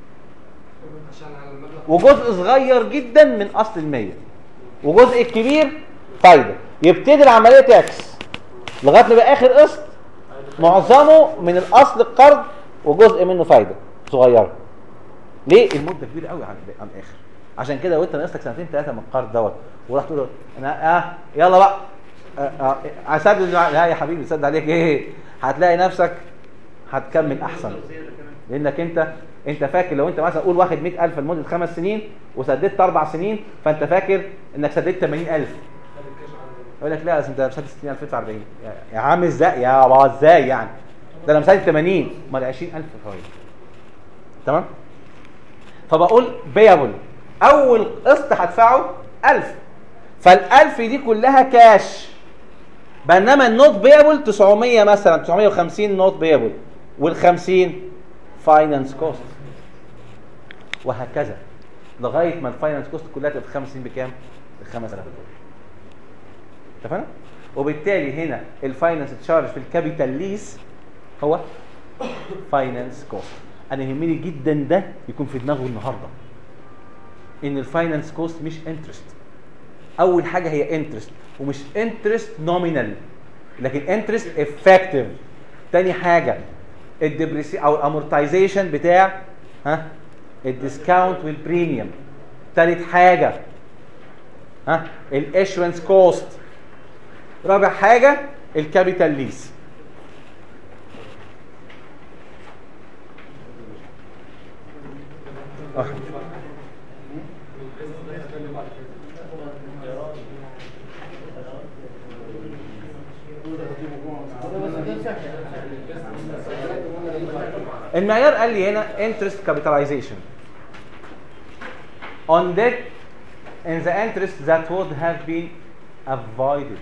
عشان على المبلغ وجزء صغير جدا من اصل ال 100 وجزء الكبير فايده يبتدي العمليه تعكس لغايه ما يبقى اخر قسط معظمه من الاصل القرض وجزء منه فايده صغيره ليه المده كبيره قوي على على الاخر عشان كده وانت ناقص لك سنتين ثلاثه من القرض دوت ورحت تقول له انا اه يلا بقى آه آه هسدد لا يا حبيبي سد عليك ايه هتلاقي نفسك هتكمل احسن لانك انت انت فاكر لو انت مثلا قول واخد 100000 لمده خمس سنين وسددت اربع سنين فانت فاكر انك سددت 80000 يقول لك لا أصل انت مسدد 60000 ادفع 40 يا- يا عم ازاي يا بابا ازاي يعني ده انا مسدد 80 امال 20000 فوائد تمام فبقول بيبل اول قسط هدفعه 1000 فال1000 دي كلها كاش بينما النوت بيبل 900 مثلا 950 نوت بيبل وال50 فاينانس كوست وهكذا لغايه ما الفاينانس كوست كلها تبقى في خمس سنين بكام؟ ب 5000 دولار اتفقنا؟ وبالتالي هنا الفاينانس تشارج في الكابيتال ليس هو فاينانس كوست انا يهمني جدا ده يكون في دماغه النهارده ان الفاينانس كوست مش انترست اول حاجه هي انترست ومش انترست نومينال لكن انترست افكتيف تاني حاجه الديبريسي او الامورتايزيشن بتاع ها الديسكاونت والبريميوم تالت حاجه ها الاشورنس كوست رابع حاجه الكابيتال ليس المعيار قال لي هنا interest capitalization on debt in the interest that would have been avoided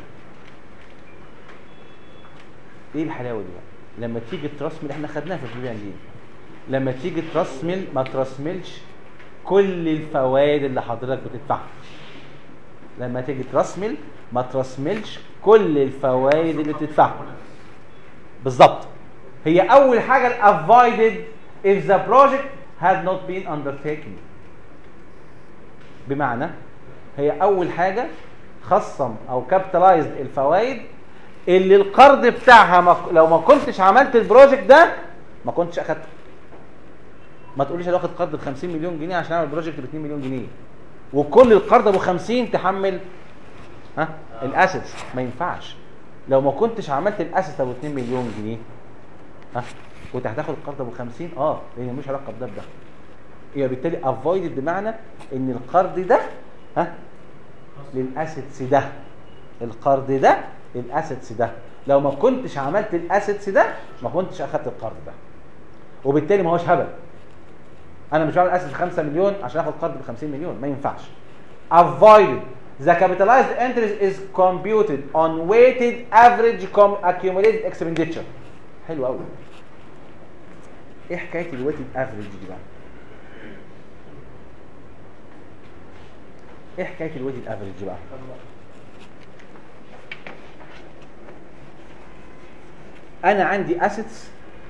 ايه الحلاوه دي بقى لما تيجي ترسمل احنا خدناها في البي دي لما تيجي ترسمل ما ترسملش كل الفوائد اللي حضرتك بتدفعها لما تيجي ترسمل ما ترسملش كل الفوائد اللي بتدفعها بالظبط هي اول حاجه avoided if the project had not been undertaken بمعنى هي اول حاجه خصم او كابيتالايزد الفوائد اللي القرض بتاعها ما لو ما كنتش عملت البروجكت ده ما كنتش اخدته ما تقوليش انا واخد قرض ب 50 مليون جنيه عشان اعمل بروجكت ب 2 مليون جنيه وكل القرض ابو 50 تحمل ها الاسيتس ما ينفعش لو ما كنتش عملت الاسيت ابو 2 مليون جنيه ها كنت هتاخد القرض ابو 50 اه لان ملوش علاقه بده بده يبقى بالتالي افويدد بمعنى ان القرض ده ها للاسيتس ده القرض ده للاسيتس ده لو ما كنتش عملت الاسيتس ده ما كنتش اخدت القرض ده وبالتالي ما هوش هبل انا مش بعمل اسيت 5 مليون عشان اخد قرض ب 50 مليون ما ينفعش avoided the capitalized interest is computed on weighted average com- accumulated expenditure حلو قوي ايه حكايه الويتد افريج دي بقى ايه حكايه الويتد افريج بقى انا عندي اسيتس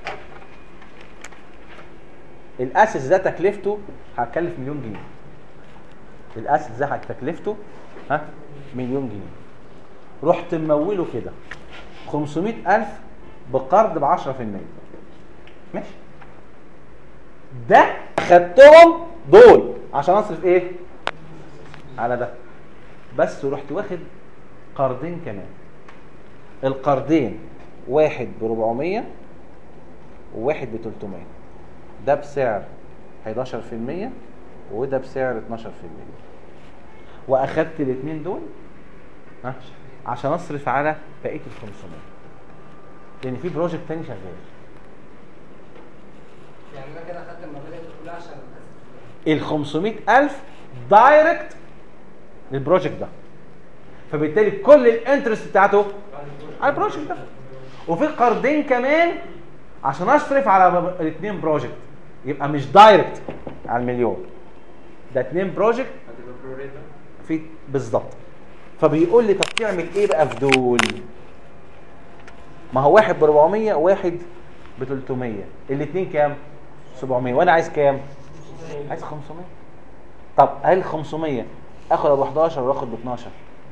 الاسيتس ده تكلفته هتكلف مليون جنيه الاسيتس ده تكلفته ها مليون جنيه رحت مموله كده 500000 بقرض ب 10% ماشي ده خدتهم دول عشان اصرف ايه على ده بس ورحت واخد قرضين كمان القرضين واحد ب 400 وواحد ب 300 ده بسعر 11% وده بسعر 12% واخدت الاثنين دول ها عشان اصرف على بقيه ال 500 لان في بروجكت تاني شغال يعني انا كده اخدت المبالغ دي كلها عشان الاسيت ال 500000 دايركت للبروجكت ده فبالتالي كل الانترست بتاعته على البروجكت ده وفي قرضين كمان عشان اصرف على الاثنين بروجكت يبقى مش دايركت على المليون ده اثنين بروجكت هتبقى بروريتا في بالظبط فبيقول لي طب تعمل ايه بقى في دول ما هو واحد ب 400 وواحد ب 300 الاثنين كام 700 وانا عايز كام عايز 500 طب هل 500 اخد ابو 11 ولا اخد ب 12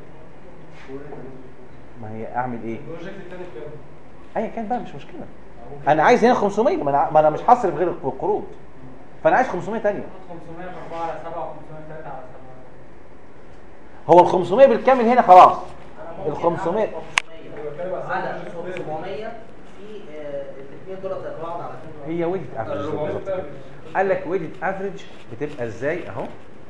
ما هي اعمل ايه البروجكت الثاني بكام؟ ايا كان بقى مش مشكله انا عايز هنا 500 ما انا, ما أنا مش هصرف غير القروض فانا عايز 500 ثانيه 500 في 4 على 7 و500 3 على 7 هو ال 500 بالكامل هنا خلاص انا ال ممكن 500 أعمل 500 على 700 في آه، الاثنين دول زي بعض على فكره هي ويدد افريج بالظبط قال لك ويدد افريج بتبقى ازاي اهو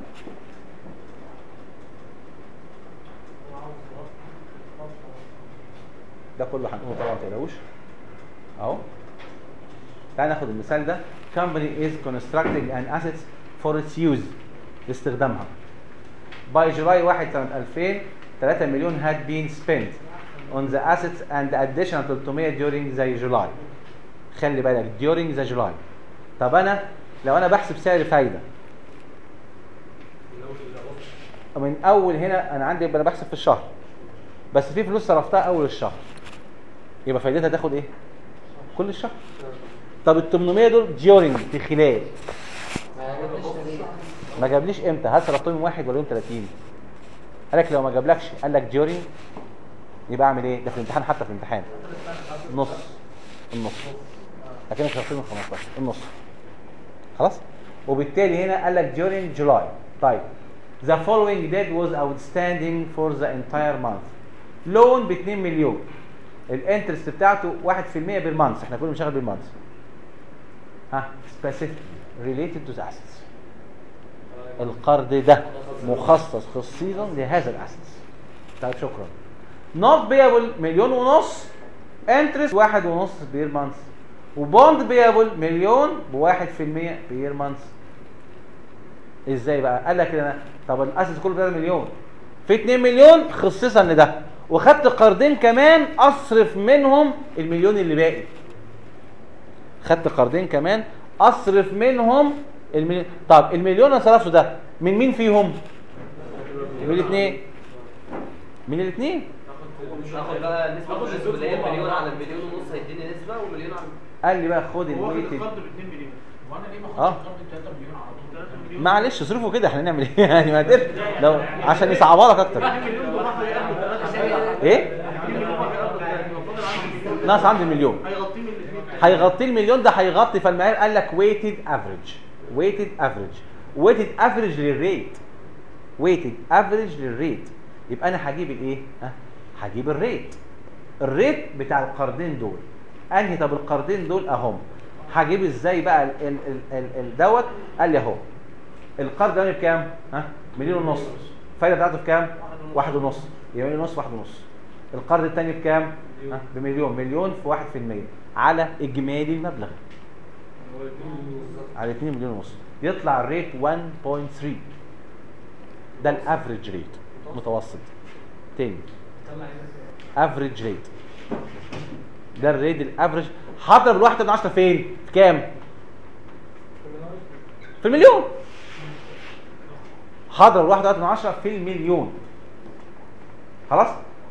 ده كله هنقوله طبعا ما تقلقوش اهو تعال ناخد المثال ده company is constructing an assets for its use لاستخدامها by July 1 سنة 2000 3 مليون had been spent on the assets and additional 300 during the July خلي بالك during the July طب انا لو انا بحسب سعر فايده من اول هنا انا عندي انا بحسب في الشهر بس في فلوس صرفتها اول الشهر يبقى فايدتها تاخد ايه كل الشهر طب ال 800 دول during في خلال ما جبتش تاريخ ما جابليش امتى هل صرفتهم يوم واحد ولا يوم 30 قال لك لو ما جابلكش قال لك during يبقى اعمل ايه ده في الامتحان حتى في الامتحان نص النص لكن مش هصير من 15 النص خلاص وبالتالي هنا قال لك during July طيب the following debt was outstanding for the entire month لون ب 2 مليون الانترست بتاعته 1% بالمانث احنا كنا بنشتغل بالمانث ها specific related to the assets القرض ده مخصص خصيصا لهذا الاسس طيب شكرا نوت بيبل مليون ونص انترست واحد ونص بير مانث وبوند بيبل مليون بواحد في المية بير مانث ازاي بقى قال لك انا طب الاسس كله 3 مليون في 2 مليون خصيصا لده وخدت قرضين كمان اصرف منهم المليون اللي باقي خدت قرضين كمان اصرف منهم المليون طب المليون اللي صرفته ده من مين فيهم من الاثنين من الاثنين ناخد بقى نسبة النسبة اللي هي مليون على المليون ونص هيديني نسبة ومليون على قال لي بقى خد هو واخد الويتد القرض ب 2 مليون وانا ليه ما اه. اخدش قرض 3 مليون على طول 3 مليون معلش اصرفه كده احنا نعمل ايه يعني ما تقل لو عشان يصعبها لك اكتر 2 مليون دول راحوا يقضوا 3 ايه 2 مليون راحوا يقضوا 3 يبقى فاضل عندي مليون ناقص عندي المليون هيغطيه من الاثنين هيغطي المليون ده هيغطي فالمعيار قال لك ويتد افريج ويتد افريج ويتد افريج للريت ويتد افريج للريت يبقى انا هجيب الايه ها هجيب الريت الريت بتاع القرضين دول انهي طب القرضين دول اهم هجيب ازاي بقى ال ال ال ال ال دوت قال لي اهو القرض ده بكام ها مليون ونص الفايده بتاعته بكام واحد ونص يبقى مليون ونص واحد ونص القرض الثاني بكام ها بمليون مليون في واحد في المية على اجمالي المبلغ على 2 مليون ونص يطلع الريت 1.3 ده الافريج ريت متوسط تاني افريج ريت ده الريت الافريج هضرب الواحده من 10 فين في كام في المليون هضرب الواحده من 10 في المليون خلاص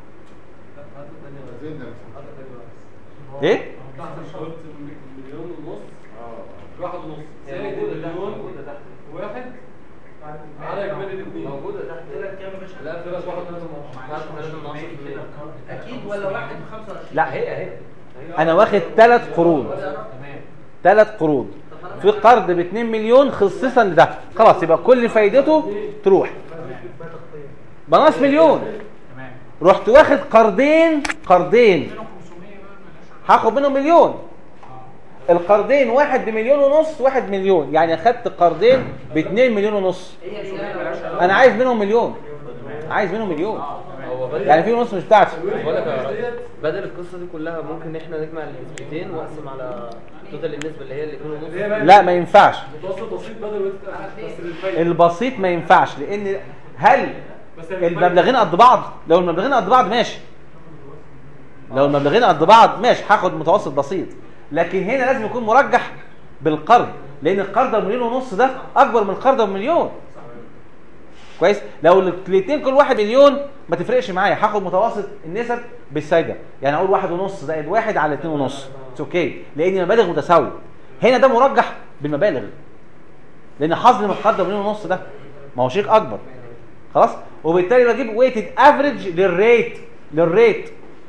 زين ده ايه قلت مليون ونص واحد ونص زائد المليون واحد على اجمالي الاثنين موجودة تحت كام يا باشا؟ لا ثلاث واحد ثلاثة ثلاثة ثلاثة من عشرة في المية. اكيد ولا واحد ب 25 لا هي اهي انا واخد ثلاث قروض ثلاث قروض في قرض ب 2 مليون خصيصا لده خلاص يبقى كل فايدته تروح بناقص مليون تمام رحت واخد قرضين قرضين هاخد منهم مليون القرضين واحد بمليون ونص واحد مليون يعني اخدت قرضين ب 2 مليون ونص هي دي انا انا عايز منهم مليون عايز منهم مليون هو بدل يعني في ونص مش بتاعتي بقول لك يا راجل بدل القصة دي كلها ممكن احنا نجمع النسبتين واقسم على توتال النسبة اللي هي الاثنين ونص لا ما ينفعش متوسط بسيط بدل وانت بس الفايدة البسيط ما ينفعش لان هل بس الفايدة- المبلغين قد بعض لو المبلغين قد بعض ماشي لو المبلغين قد بعض ماشي هاخد متوسط بسيط لكن هنا لازم يكون مرجح بالقرض لان القرض بمليون ونص ده اكبر من القرض بمليون كويس لو الاثنين كل واحد مليون ما تفرقش معايا هاخد متوسط النسب بالسايده يعني اقول واحد ونص زائد واحد على اتنين ونص اتس اوكي لان المبالغ متساويه هنا ده مرجح بالمبالغ لان حظ من القرض مليون ونص ده ما هو شيء اكبر خلاص وبالتالي بجيب ويتد افريج للريت للريت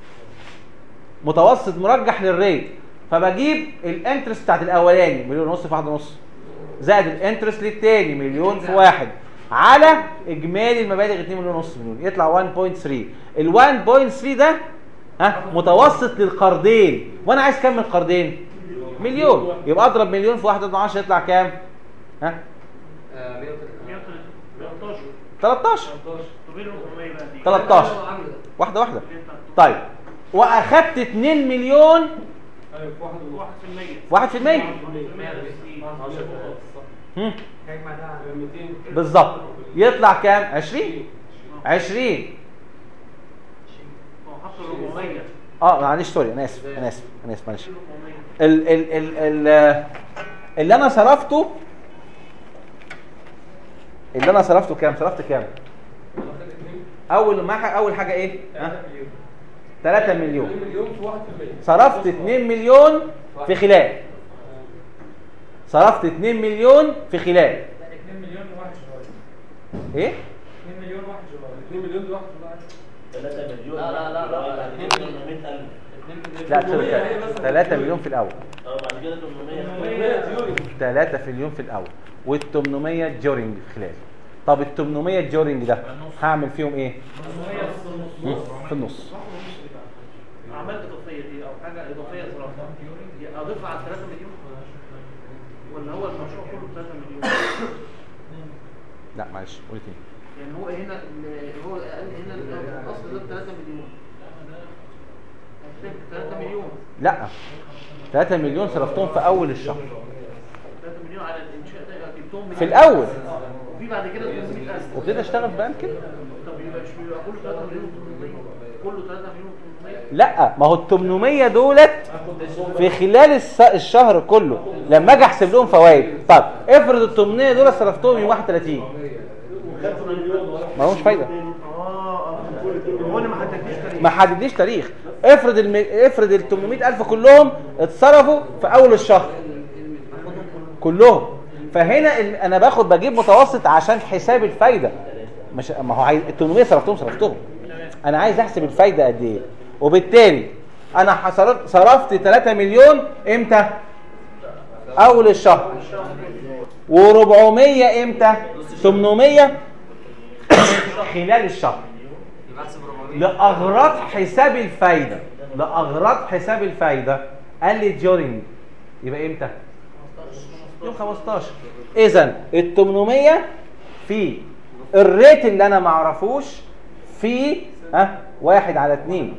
متوسط مرجح للريت فبجيب الانترست بتاعت الاولاني مليون ونص في واحد ونص زائد الانترست للتاني مليون في واحد على اجمالي المبالغ 2 مليون ونص مليون يطلع 1.3 ال 1.3 ده ها متوسط للقرضين وانا عايز كام من القرضين مليون يبقى اضرب مليون في 1 12 يطلع كام ها آه، 130. 113 13 طب ايه ال 400 بقى دي؟ 13 واحده واحده طيب واخدت 2 مليون ايوه في واحد ونص 1% 1% 10 هم. هيجمع ده على 200 بالظبط يطلع كام 20 20 هو حط ال 400 اه معلش سوري انا اسف انا اسف انا اسف معلش ال ال ال ال اللي انا صرفته اللي انا صرفته كام صرفت كام اول ما ح- اول حاجه ايه ها 3 مليون 2 مليون في 1% صرفت 2 مليون في خلال صرفت 2 مليون في خلال 2 مليون لواحد شويه ايه 2 مليون واحد شويه 2 مليون في 1 3 مليون لا، لا، لا، لا. 800000 لا 3 مليون في الاول اه بعد كده 800 800 يورو 3 في اليوم في الاول وال 800 جورنج في خلال طب ال 800 جورنج ده هعمل فيهم ايه مم، في النص اعمال اضافيه دي او حاجه اضافيه صراحه دي اضيفها على 3 مليون ولا هو المشروع كله 3 مليون لا معلش قول تاني يعني هو هنا ال- هو قال هنا الاصل ده 3 مليون 3 مليون لا 3 مليون صرفتهم في اول الشهر 3 مليون على الانشاء ده جبتهم من في الاول وفي بعد كده 800000 وابتديت اشتغل بقى كده طب يبقى مش بيبقى كله 3 مليون 800 كله 3 مليون 800 لا ما هو ال 800 دولت في خلال الس- الشهر كله لما اجي احسب لهم فوائد طب افرض ال 800 دول صرفتهم يوم 31 ما هوش فايده اه هو انا ما حددتش تاريخ ما حددليش تاريخ افرض الم... افرض ال 800000 كلهم اتصرفوا في اول الشهر كلهم فهنا ال- انا باخد بجيب متوسط عشان حساب الفايده مش ما هو عايز ال 800 صرفتهم صرفتهم انا عايز احسب الفايده قد ايه وبالتالي انا حصرت صرفت 3 مليون امتى اول الشهر و400 امتى 800 خلال الشهر يبقى احسب 400 لاغراض حساب الفايده لاغراض حساب الفايده قال لي ديورنج يبقى امتى يوم 15 اذا ال 800 في الريت اللي انا ما اعرفوش في ها واحد على اتنين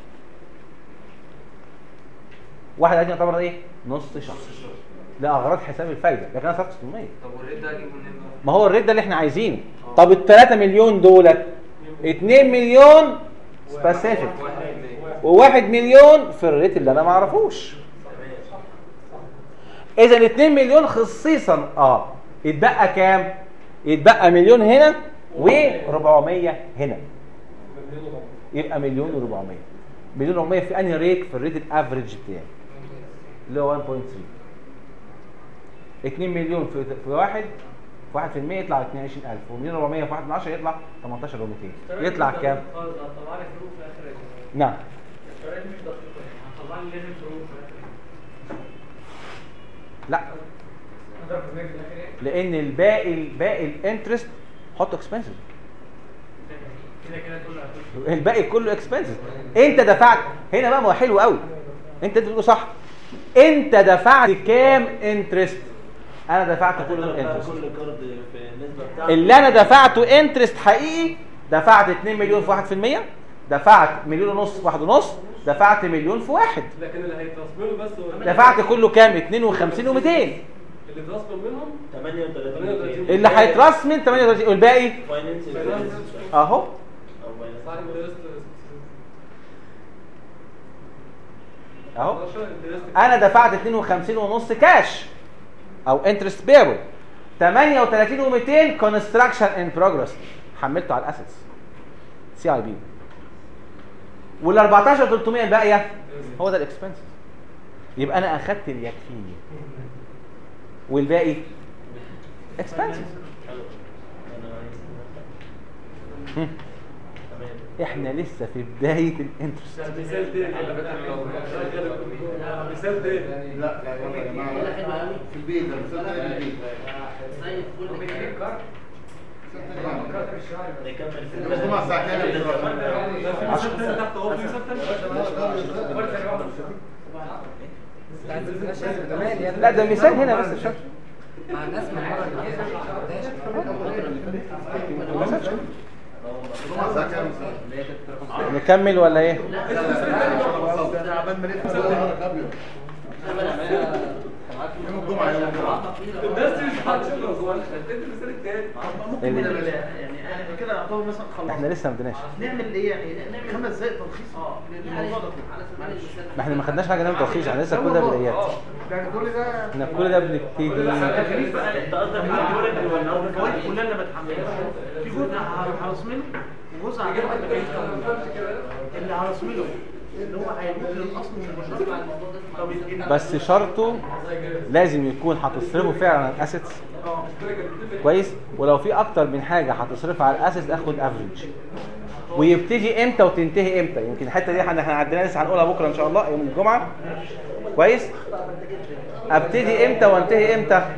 واحد على اتنين يعتبر ايه نص شهر لاغراض حساب الفايده لكن انا صرفت 600 طب والريت ده اجيبه منين بقى؟ ما هو الريت ده اللي احنا عايزينه طب ال 3 مليون دولت 2 مليون سبيسيفيك و1 مليون في الريت اللي انا ما اعرفوش اذا ال 2 مليون خصيصا اه يتبقى كام يتبقى مليون هنا و400 هنا يبقى مليون و400 مليون و400 في انهي ريت في الريت الافريج بتاعي اللي هو 1.3 2 مليون في في واحد في 1% يطلع 22000 ومليون 400 في 1 من 10 يطلع 18 و200 يطلع كام؟ خالص هتطلع لي فروق في اخر الشهر. نعم الشهرية دي مش دقيقة يعني هتطلع لي لازم فروق في اخر لا اضرب في المية في الاخر ايه؟ لان الباقي الباقي الانترست حطه اكسبنسيف كده كده كله هتدخل الباقي كله اكسبنسيف انت دفعت هنا بقى ما هو حلو قوي انت بتقول صح انت دفعت كام انترست انا دفعت كل الانترست كل كارد في النسبه بتاعته اللي انا دفعته انترست حقيقي دفعت 2 مليون في 1% دفعت مليون ونص في واحد ونص دفعت مليون في واحد لكن اللي هيترسمله بس هو دفعت كله كام 52 و200 اللي اترسم منهم 38 اللي هيتراس من 38 والباقي فاينانس اهو صح انترست اهو انا دفعت 52 ونص كاش او انترست بيبل 38 و200 كونستراكشن ان بروجرس حملته على الاسيتس سي اي بي وال 14 300 الباقيه هو ده الاكسبنس يبقى انا اخدت اللي يكفيني والباقي اكسبنسز احنا لسه في بدايه الانترست مثال تاني مثال تاني لا لا يلا يا جماعه في البيت ده مثال ده في البيت زي الفل كده. الجمعة الساعة كام؟ انت عايز تتمشى زمان يا ابني. لا ده مثال هنا بس مش أكتر. مع ناس من المره اللي فاتت ما الجمعة الساعة كام؟ نكمل ولا ايه عمال ما نقفل أبيض. يوم الجمعة يوم الجمعة الناس دي مش هتشوف لو جوه انت المثال التاني ممكن من ال- يعني احنا كده يعتبر مثلا خلصنا احنا لسه ما بدناش نعمل ايه يعني نعمل خمس دقايق تلخيص للموضوع ده كله ما احنا ما خدناش حاجه نعمل تلخيص احنا لسه كل ده بدايات يعني كل ده احنا كل ده بنبتدي انت قصدك الكورنج ولا قصدك الفوائد على كلها اللي بتحملها في جزء هرسمله وجزء على اللي هرسمله اللي هو هيروح للاصل مباشره طب يبقى- بس شرطه لازم يكون هتصرفه فعلا على الاسيتس كويس ولو في اكتر من حاجه هتصرفها على الاسيتس اخد افريج ويبتدي امتى وتنتهي امتى يمكن الحته دي احنا عندنا لسه هنقولها بكره ان شاء الله يوم الجمعه كويس ابتدي امتى وانتهي امتى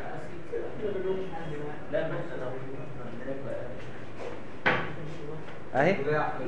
اهي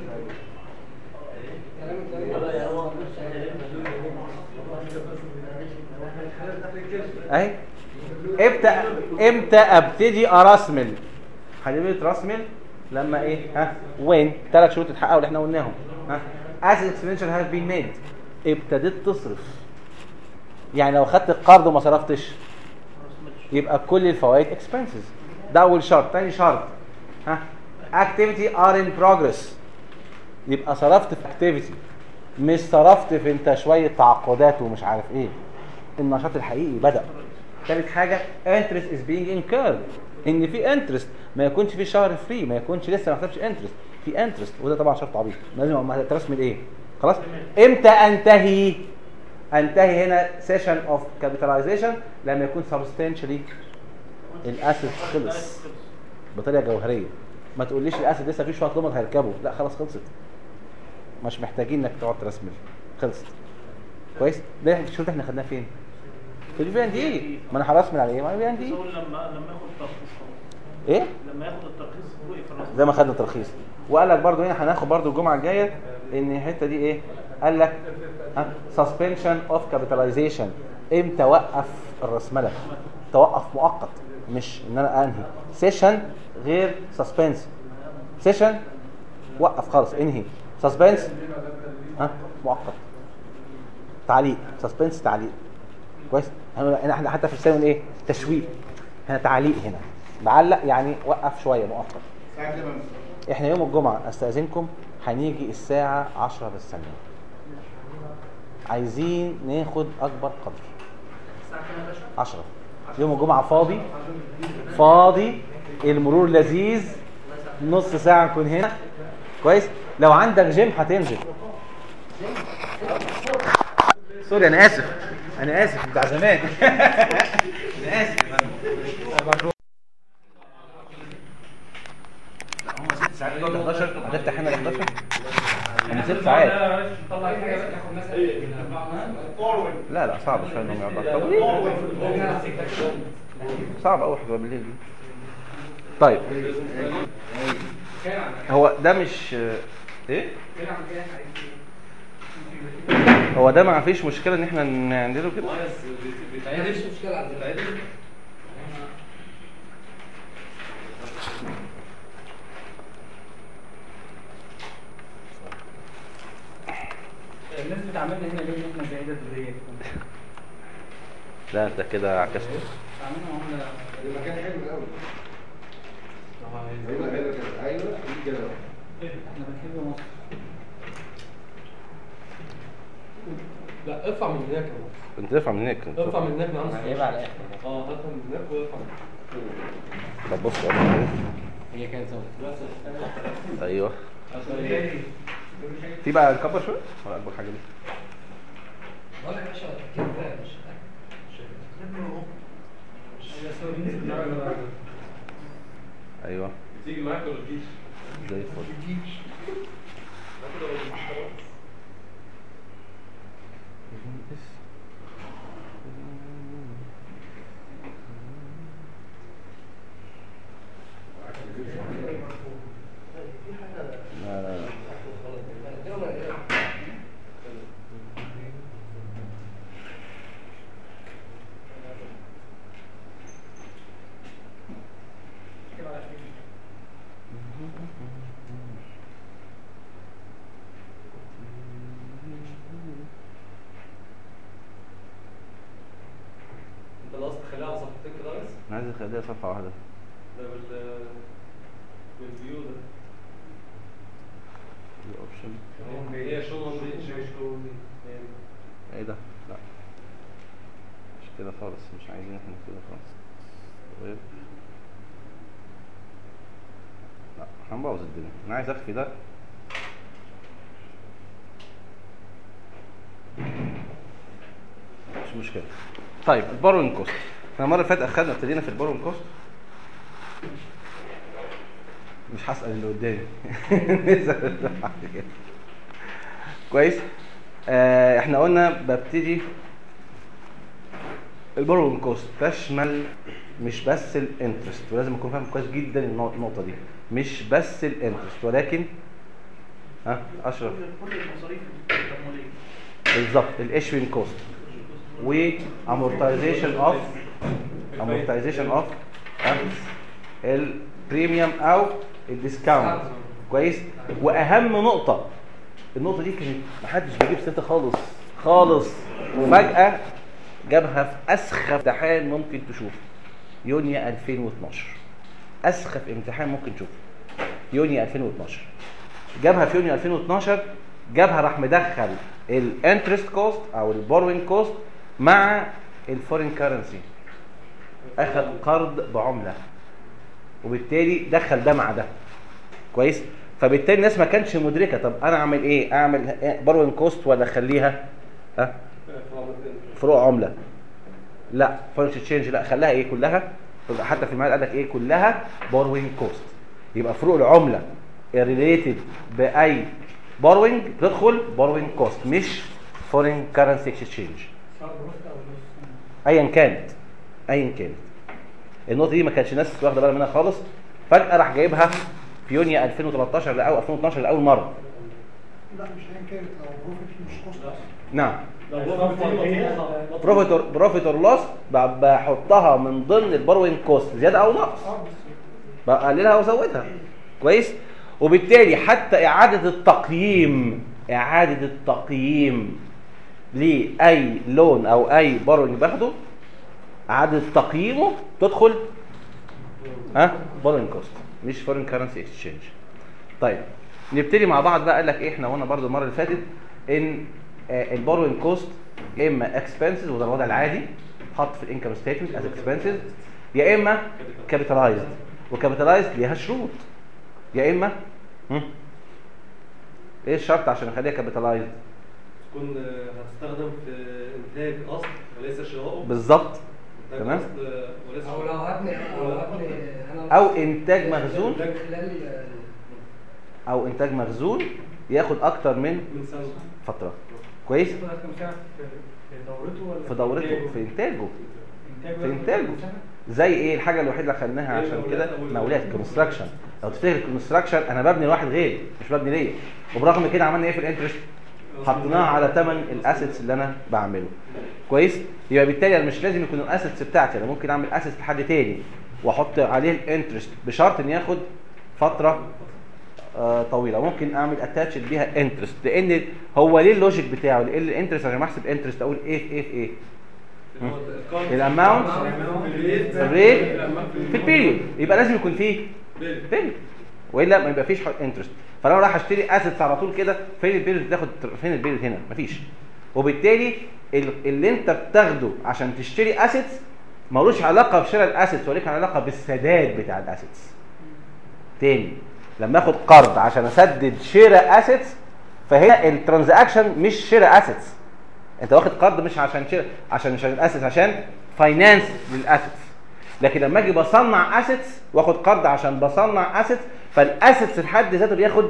اهي امتى امتى ابتدي ارسمل هنبتدي ترسمل لما ايه ها وين ثلاث شروط اتحققوا اللي احنا قلناهم ها as expenditure has been made ابتديت تصرف يعني لو خدت القرض وما صرفتش يبقى كل الفوائد expenses ده اول شرط تاني شرط ها activity are in progress يبقى صرفت في activity مش صرفت في انت شويه تعاقدات ومش عارف ايه النشاط الحقيقي بدأ ثالث حاجة interest is being incurred ان في interest ما يكونش في شهر فري ما يكونش لسه ما حسبش interest في interest وده طبعا شرط عبيط لازم ما ترسم ايه خلاص امتى انتهي انتهي هنا session of capitalization لما يكون substantially الاسيد خلص بطريقه جوهريه ما تقوليش الاسيد لسه في شويه لمض هيركبوا لا خلاص خلصت مش محتاجين انك تقعد ترسم خلصت كويس ده الشروط احنا خدناها فين في الفي ان دي ما انا هرسم على ايه ما الفي ان دي بس هو لما لما ياخد ترخيص خلاص. ايه لما ياخد الترخيص وقف الرسم زي ما خدنا ترخيص وقال لك برضو هنا هناخد برضو الجمعه الجايه ان الحته دي ايه قال لك suspension of capitalization امتى اوقف الرسمله توقف مؤقت مش ان انا انهي سيشن غير سسبنس سيشن وقف خالص انهي سسبنس ها مؤقت تعليق سسبنس تعليق كويس هنا احنا حتى في الثانوي ايه تشويق هنا تعليق هنا بعلق يعني وقف شويه مؤقت الساعة كام؟ احنا يوم الجمعه استاذنكم هنيجي الساعه 10 بالثانيه عايزين ناخد اكبر قدر 10 يوم الجمعه فاضي فاضي المرور لذيذ نص ساعه نكون هنا كويس لو عندك جيم هتنزل سوري انا اسف انا اسف بتاع زمان انا اسف هم ست ساعات دول 11 هتفتح هنا ال 11 هم ست ساعات لا لا صعب شويه انهم يقعدوا طب ليه؟ صعب قوي حضور بالليل دي طيب هو ده مش ايه هو ده ما فيش مشكله ان احنا نعمله كده مفيش مشكله عندنا الناس بتعاملنا هنا ليه ان احنا زايده الدوريه لا انت كده عكست بتعاملنا وهم المكان حلو قوي ايوه حلو كده ايوه دي كده احنا بنحب مصر لا ارفع من هناك يا مصر. انت ارفع من هناك ارفع من هناك نعم هيبقى على الاخر اه ارفع من هناك وارفع من طب بص أقول لك إيه. هي كانت زوجة ايوه في بقى نكبر شويه ولا اكبر حاجه دي بقول لك يا باشا كده مش ايوه تيجي معاك ولا تجيش؟ زي الفل انا عايز اخليها صفحه واحده ده بال بالفيو ده الاوبشن هي شغل دي شغل دي ايه ده لا مش كده خالص مش عايزين احنا كده خالص ويب لا هنبوظ الدنيا انا عايز اخفي ده مش مشكله طيب الباروين كوست احنا المره اللي فاتت اخدنا ابتدينا في الباروين كوست مش هسال اللي قدامي نسأل بعد كده. كويس آه احنا قلنا ببتدي البورون كوست تشمل مش بس الانترست ولازم اكون فاهم كويس جدا النو- النقطه دي مش بس الانترست ولكن ها اشرف كل المصاريف التمويليه بالظبط الاشوين كوست وامورتايزيشن اوف امورتايزيشن اوف البريميوم او الديسكاونت كويس واهم نقطه النقطه دي كانت محدش بيجيب سيرتها خالص خالص وفجاه جابها في اسخف امتحان ممكن تشوفه يونيو 2012 اسخف امتحان ممكن تشوفه يونيو 2012 جابها في يونيو 2012 جابها راح مدخل الانترست كوست او البوروين كوست مع الفورين كارنسي اخذ قرض بعمله وبالتالي دخل ده مع ده كويس فبالتالي الناس ما كانتش مدركه طب انا اعمل ايه اعمل بوروين كوست ولا اخليها ها فروع عمله لا فورين تشينج لا خلاها ايه كلها حتى في المعاد قال لك ايه كلها بوروين كوست يبقى فروق العمله ريليتد باي بوروينج تدخل بوروينج كوست مش فورين كارنسي اكسشينج ايا كانت ايا كانت النقطه دي ما كانش الناس واخده بالها منها خالص فجاه راح جايبها في يونيو 2013 لا او 2012 لاول مره لا مش ايا كانت لو بروفيت مش كوست اصلا نعم لو هو في بروفيت اور بروفيت اور لوس بحطها من ضمن البوروينج كوست زياده او نقص اه بس بقللها وازودها كويس وبالتالي حتى اعاده التقييم اعاده التقييم لاي لون او اي بوروينج باخده اعاده تقييمه تدخل ها بوروينج كوست مش فورين كارنسي اكسشينج طيب نبتدي مع بعض بقى قال لك ايه احنا قلنا برضو المره اللي فاتت ان البوروينج كوست يا اما اكسبنسز وده الوضع العادي حط في الانكم ستيتمنت از اكسبنسز يا اما كابيتالايزد وكابيتالايزد ليها شروط يا اما هم؟ ايه الشرط عشان اخليها كابيتالايزد تكون هتستخدم في انتاج اصل وليس شراءه بالظبط إنتاج تمام. أصل وليس او لو هبني او هبني انا او انتاج مخزون من خلال او انتاج مخزون ياخد اكتر من من سنه فتره كويس كم ساعة في في دورته ولا في دورته في انتاجه إنتاجه في انتاجه زي ايه الحاجه الوحيده اللي خدناها إيه عشان المقاولات كده أو مقاولات ال- كونستراكشن لو تفتكر الكونستراكشن انا ببني لواحد غيري مش ببني ليا وبرغم كده عملنا ايه في الانترست حطيناها على ثمن الاسيتس اللي انا بعمله كويس يبقى بالتالي انا مش لازم يكون الاسيتس بتاعتي انا ممكن اعمل اسيتس لحد تاني واحط عليه الانترست بشرط ان ياخد فتره آه طويله ممكن اعمل اتاتش بيها انترست لان هو ليه اللوجيك بتاعه لان الانترست عشان احسب انترست اقول ايه في ايه في ايه الاماونت الريت في البيريود يبقى لازم يكون فيه بيريود والا ما يبقى فيش انترست فلو راح اشتري اسيتس على طول كده فين البيريود تاخد فين البيريود هنا مفيش وبالتالي ال- اللي انت بتاخده عشان تشتري اسيتس ملوش علاقه بشراء الاسيتس ولكن علاقه بالسداد بتاع الاسيتس تاني لما اخد قرض عشان اسدد شراء اسيتس فهنا الترانزاكشن مش شراء اسيتس انت واخد قرض مش عشان شراء عشان عشان الاسيتس عشان فاينانس للاسيتس لكن لما اجي بصنع اسيتس واخد قرض عشان بصنع اسيتس فالاسيتس لحد ذاته بياخد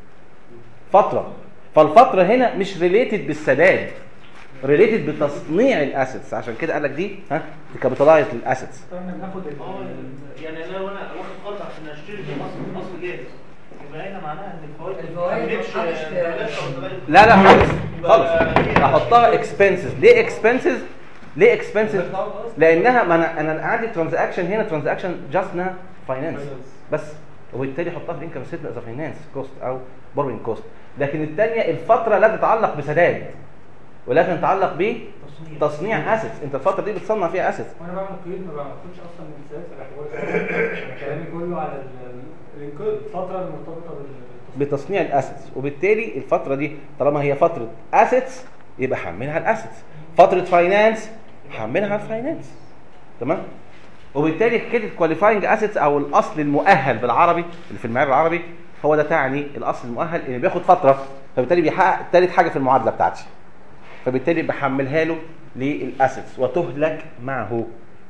فتره فالفتره هنا مش ريليتد بالسداد ريليتد بتصنيع الاسيتس عشان كده قال لك دي ها كابيتالايز للاسيتس احنا بناخد ال- اه يعني انا لو انا واخد قرض عشان اشتري في اصل اصل جاهز يبقى هنا معناها ان الفوائد الفوائد ما تجيبش ما تحطش في- مبالغ أو زبائن. لا لا خالص يبقى خالص هي- احطها اكسبنسز ليه اكسبنسز ليه اكسبنسز لانها ما انا انا عندي ترانزاكشن هنا ترانزاكشن جاست انها فاينانس بس وبالتالي احطها في الانكم ستيتمنت از فاينانس كوست او بوروينج كوست لكن الثانيه الفتره لا تتعلق بسداد ولكن تتعلق ب تصنيع اسيتس انت الفتره دي بتصنع فيها اسيتس وانا بعمل قيود ما باخدش اصلا من سياسه الاحوال انا كلامي كله على ال- ال- الفتره المرتبطه بال بتصنيع الاسيتس وبالتالي الفتره دي طالما هي فتره اسيتس يبقى حملها الاسيتس فتره فاينانس حملها الفاينانس تمام وبالتالي حكايه الكواليفاينج اسيتس او الاصل المؤهل بالعربي اللي في المعيار العربي هو ده تعني الاصل المؤهل اللي بياخد فتره فبالتالي بيحقق ثالث حاجه في المعادله بتاعتي فبالتالي بحملها له للاسيتس وتهلك معه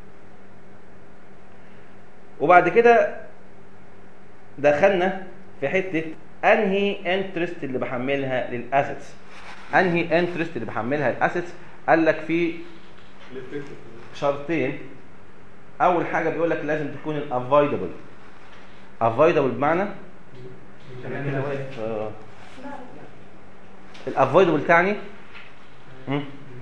وبعد كده دخلنا في حته انهي انترست اللي بحملها للاسيتس انهي انترست اللي بحملها للاسيتس قال لك في شرطين اول حاجه بيقول لك لازم تكون الافويدبل افويدبل بمعنى الافويدبل تعني مم.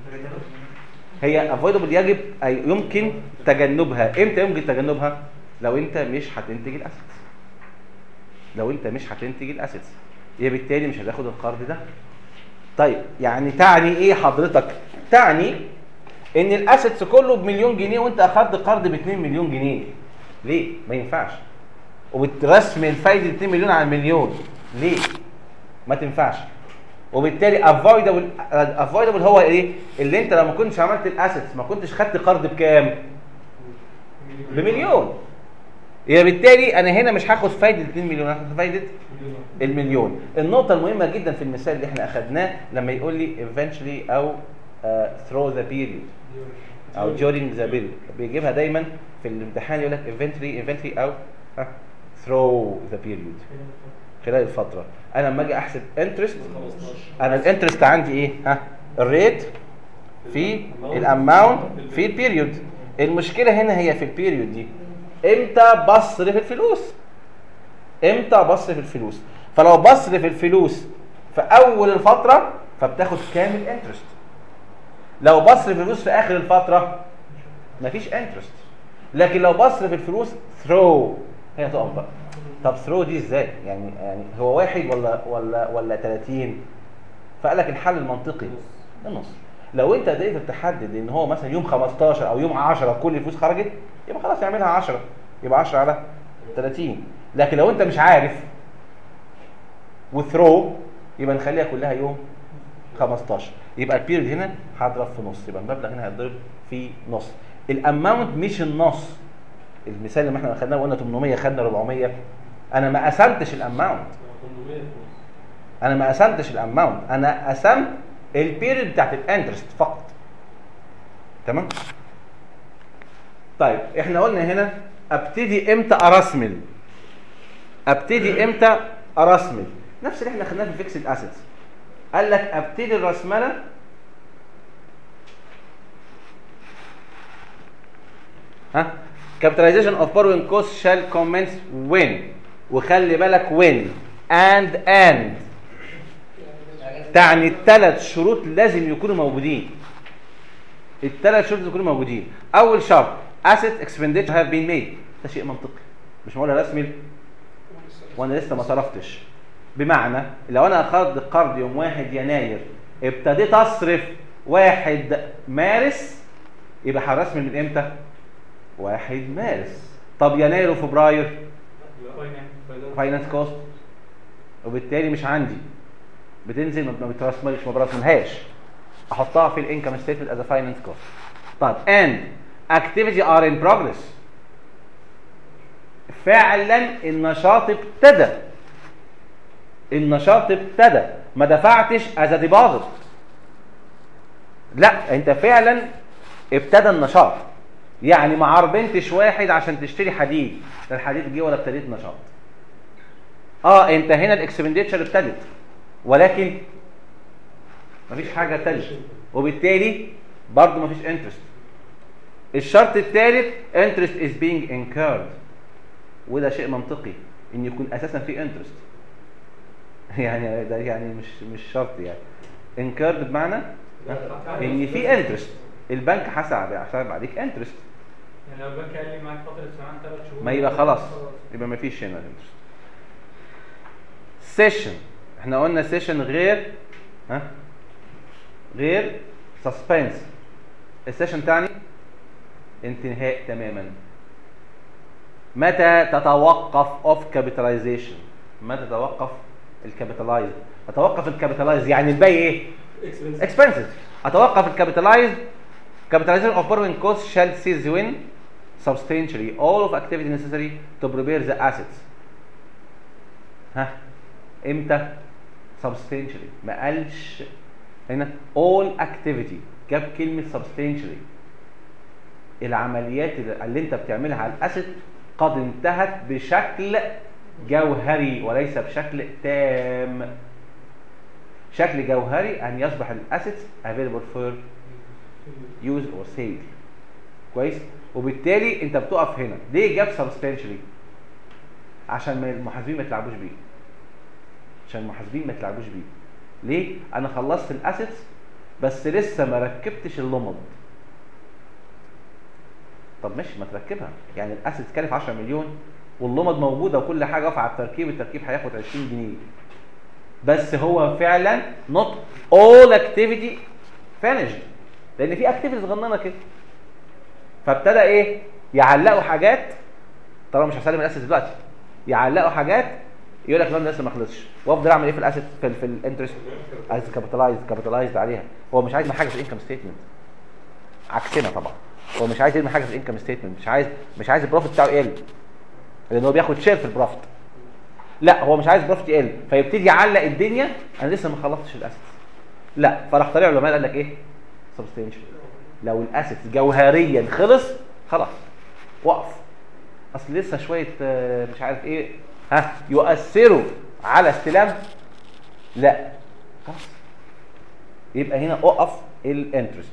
هي افويدبل يجب اي يمكن تجنبها امتى يمكن تجنبها لو انت مش هتنتج الاسيتس لو انت مش هتنتج الاسيتس يبقى بالتالي مش هتاخد القرض ده طيب يعني تعني ايه حضرتك تعني ان الاسيتس كله بمليون جنيه وانت اخدت قرض ب 2 مليون جنيه ليه ما ينفعش وبترسم الفايده 2 مليون على المليون ليه ما تنفعش وبالتالي افويدبل افويدبل هو ايه اللي انت لو ما كنتش عملت الاسيتس ما كنتش خدت قرض بكام بمليون يبقى بالتالي انا هنا مش هاخد فايده 2 مليون هاخد فايده المليون النقطه المهمه جدا في المثال اللي احنا اخدناه لما يقول لي eventually او uh, through the period او during the period بيجيبها دايما في الامتحان يقول لك eventually eventually او ها، through the period خلال الفتره انا لما اجي احسب انترست انا الانترست عندي ايه ها الريت في الاماونت في البيريود المشكله هنا هي في البيريود دي امتى بصرف الفلوس امتى بصرف الفلوس فلو بصرف الفلوس في اول الفتره فبتاخد كامل انترست لو بصرف الفلوس في اخر الفتره مفيش انترست لكن لو بصرف الفلوس ثرو هي تقف بقى طب ثرو دي ازاي يعني يعني هو واحد ولا ولا ولا 30 فقال لك الحل المنطقي النص لو انت قدرت تحدد ان هو مثلا يوم 15 او يوم 10 كل الفلوس خرجت يبقى خلاص يعملها 10 يبقى 10 على 30 لكن لو انت مش عارف وثرو يبقى نخليها كلها يوم 15 يبقى البيريد هنا هضرب في نص يبقى المبلغ هنا هيتضرب في نص الاماونت مش النص المثال اللي احنا خدناه وقلنا 800 خدنا 400 انا ما قسمتش الاماونت انا ما قسمتش الاماونت انا قسمت البيريد بتاعت الانترست فقط تمام طيب احنا قلنا هنا ابتدي امتى ارسمل ابتدي امتى ارسمل نفس اللي احنا خدناه في فيكسد اسيتس قال لك ابتدي الرسمله ها capitalization of borrowing costs shall commence when وخلي بالك when and and تعني الثلاث شروط لازم يكونوا موجودين الثلاث شروط لازم يكونوا موجودين اول شرط asset expenditure have been made ده شيء منطقي مش معقول رسمي وانا لسه ما صرفتش بمعنى لو انا اخذت قرض يوم 1 يناير ابتديت اصرف 1 مارس يبقى هرسم من امتى 1 مارس طب يناير وفبراير فاينانس كوست وبالتالي مش عندي بتنزل ما بترسملش ما برسملهاش احطها في الانكم ستيتمنت از فاينانس كوست طيب and activity are in progress فعلا النشاط ابتدى النشاط ابتدى ما دفعتش از ديبوزيت لا انت فعلا ابتدى النشاط يعني ما عربنتش واحد عشان تشتري حديد لا الحديد جه ولا ابتديت نشاط اه انت هنا الاكسبنديتشر ابتدت ولكن مفيش حاجه ابتدت وبالتالي برضه مفيش انترست الشرط الثالث interest is being incurred وده شيء منطقي ان يكون اساسا في انترست يعني ده يعني مش مش شرط يعني incurred بمعنى ان في انترست البنك حسب حسب عليك انترست يعني لو البنك قال لي معاك فتره زمان ثلاث شهور ما يبقى خلاص يبقى ما فيش هنا انترست سيشن احنا قلنا سيشن غير ها غير سسبنس السيشن تاني انتهاء تماما متى تتوقف اوف كابيتاليزيشن متى تتوقف الكابيتالايز تتوقف الكابيتالايز يعني الباقي ايه expenses اتوقف الكابيتالايز capitalization of borrowing costs shall cease when substantially all of activity necessary to prepare the assets ها امتى substantially ما قالش هنا all activity جاب كلمة substantially العمليات اللي اللي انت بتعملها على الاسيت قد انتهت بشكل جوهري وليس بشكل تام شكل جوهري ان يصبح الاسيت available for use or sale كويس وبالتالي انت بتقف هنا ليه جاب substantially عشان ما المحاسبين ما يتلعبوش بيه عشان المحاسبين ما يتلعبوش بيه ليه انا خلصت الاسيتس بس لسه ما ركبتش اللمض طب ماشي ما تركبها يعني الاسيتس كلف 10 مليون واللمض موجوده وكل حاجه واقفه على التركيب التركيب هياخد 20 جنيه بس هو فعلا not all activity finished لان في اكتيفيتي صغننه كده فابتدى ايه يعلقوا حاجات طالما مش هسلم الاسيت دلوقتي يعلقوا حاجات يقول لك لا ده لسه ما خلصش وافضل اعمل ايه في الاسيت في, ال- في الانترست عايز كابيتالايز كابيتالايز عليها هو مش عايز حاجه في الانكم ستيتمنت عكسنا طبعا هو مش عايز يرمي حاجه في الانكم ستيتمنت مش عايز مش عايز البروفيت بتاعه يقل لان هو بياخد شير في البروفيت لا هو مش عايز بروفيت يقل فيبتدي يعلق الدنيا انا لسه ما خلصتش الاسيت لا فراح طالع العلماء قال لك ايه سبستانشال لو الاسيت جوهريا خلص خلاص وقف اصل لسه شويه آه، مش عارف ايه ها يؤثروا على استلام لا خلاص يبقى هنا اقف الانترست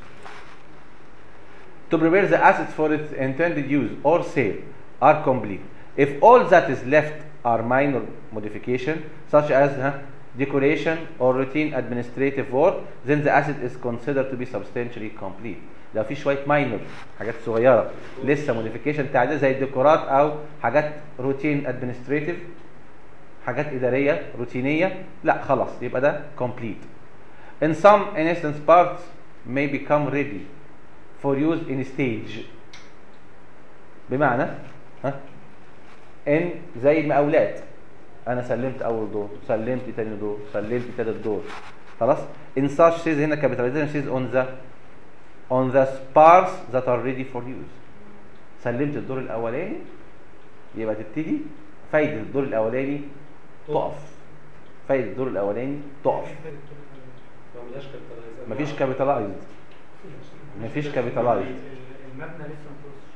to prepare the assets for its intended use or sale are complete. If all that is left are minor modification, such as huh, decoration or routine administrative work, then the asset is considered to be substantially complete. لو في شويه ماينر حاجات صغيره لسه موديفيكيشن تعديل زي الديكورات او حاجات روتين ادمنستريتيف حاجات اداريه روتينيه لا خلاص يبقى ده complete. In some instance parts may become ready for use in stage بمعنى ها ان زي المقاولات انا سلمت اول دور سلمت تاني دور سلمت تالت دور خلاص in such says هنا capitalization says on the on the parts that are ready for use سلمت الدور الاولاني يبقى تبتدي فايده الدور الاولاني تقف فايده الدور الاولاني تقف ما عملهاش كابيتالايز مفيش كابيتالايزد مفيش كابيتالايزد المبنى لسه ما خلصش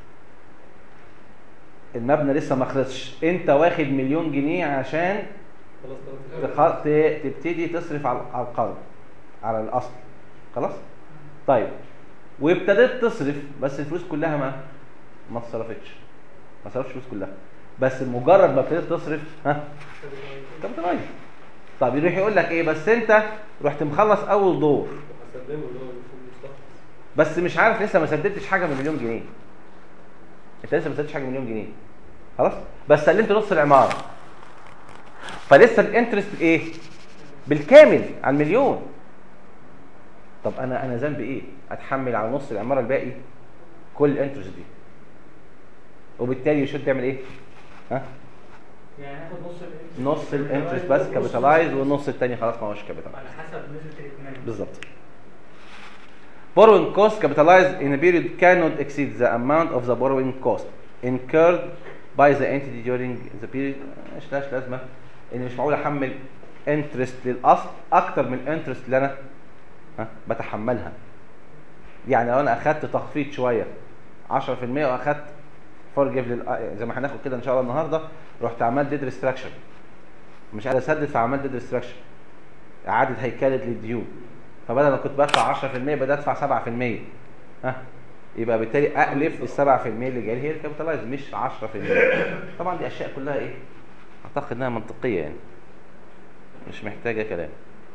المبنى لسه ما خلصش انت واخد مليون جنيه عشان خلاص خلاص تخ- ت- تبتدي تصرف على على القرض على الاصل خلاص طيب وابتديت تصرف بس الفلوس كلها ما ما اتصرفتش ما صرفتش الفلوس كلها بس مجرد ما ابتديت تصرف ها كابيتالايز طب يروح يقول لك ايه بس انت رحت مخلص اول دور هسلمه اللي هو المفروض مستخلص بس مش عارف لسه ما سددتش حاجه من مليون جنيه انت لسه ما سددتش حاجه من مليون جنيه خلاص بس سلمت نص العماره فلسه الانترست ايه بالكامل على المليون طب انا انا ذنبي ايه اتحمل على نص العماره الباقي كل الانترست دي وبالتالي يشوف تعمل ايه ها يعني هاخد نص الانترست نص الانترست بس كابيتالايز والنص التاني خلاص ما هوش كابيتالايز على حسب نسبه الائتمان بالظبط borrowing cost capitalized in a period cannot exceed the amount of the borrowing cost incurred by the entity during the period مش لاش لازمه ان مش معقول احمل انترست للاصل اكتر من الانترست اللي انا ها بتحملها يعني لو انا اخدت تخفيض شويه 10% واخدت فورجيف لل... زي ما هناخد كده ان شاء الله النهارده رحت عملت ديد ريستراكشن مش قادر اسدد فعملت ديد ريستراكشن اعاده هيكله للديون فبدل ما كنت بدفع 10% بدات ادفع 7% ها يبقى بالتالي اقلب ال 7% اللي جاي لي هي الكابيتالايز مش 10% طبعا دي اشياء كلها ايه اعتقد انها منطقيه يعني مش محتاجه كلام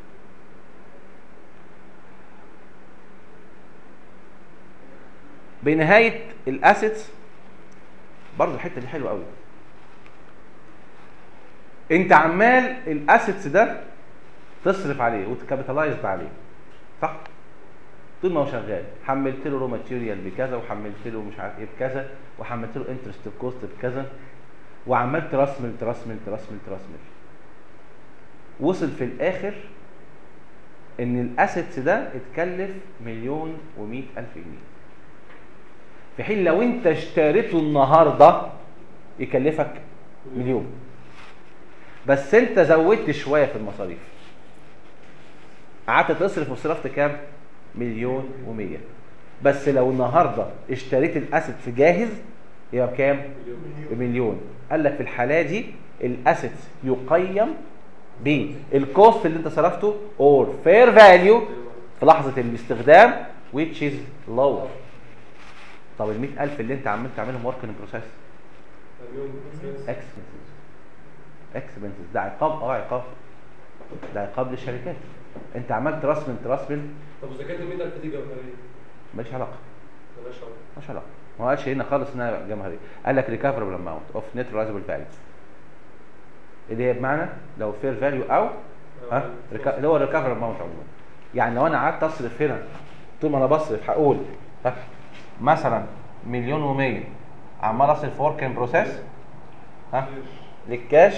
بنهايه الاسيتس برضه الحته دي حلوه قوي انت عمال الاسيتس ده تصرف عليه وتكابيتالايز عليه صح طول ما هو شغال حملت له رو ماتيريال بكذا وحملت له مش عارف ايه بكذا وحملت له انترست كوست بكذا وعمال ترسمل ترسمل ترسمل ترسمل وصل في الاخر ان الاسيتس ده اتكلف مليون ومئة الف جنيه في حين لو انت اشتريته النهارده يكلفك مليون بس انت زودت شويه في المصاريف قعدت تصرف وصرفت كام مليون ومية بس لو النهارده اشتريت الاسيتس جاهز يبقى بكام بمليون قال لك في الحاله دي الاسيتس يقيم بالكوست اللي انت صرفته اور فير فاليو في لحظه الاستخدام which is lower طب ال 100000 اللي انت عمال تعملهم ورك ان بروسيس اكسبنسز اكسبنسز ده عقاب اه عقاب ده عقاب للشركات انت عمال ترسمن ترسمن طب واذا كانت ال 100000 دي جوهريه ماليش علاقه مالهاش علاقه ماليش علاقه ما قالش هنا خالص انها جماهيريه قال لك ريكفربل اماونت اوف نت ريزابل فاليو اللي هي بمعنى لو فير فاليو او ها ريكا- اللي هو الريكفربل اماونت عموما يعني لو انا قعدت اصرف هنا طول ما انا بصرف هقول ها مثلا مليون و100 عمال اصرف ورك ان بروسيس ها للكاش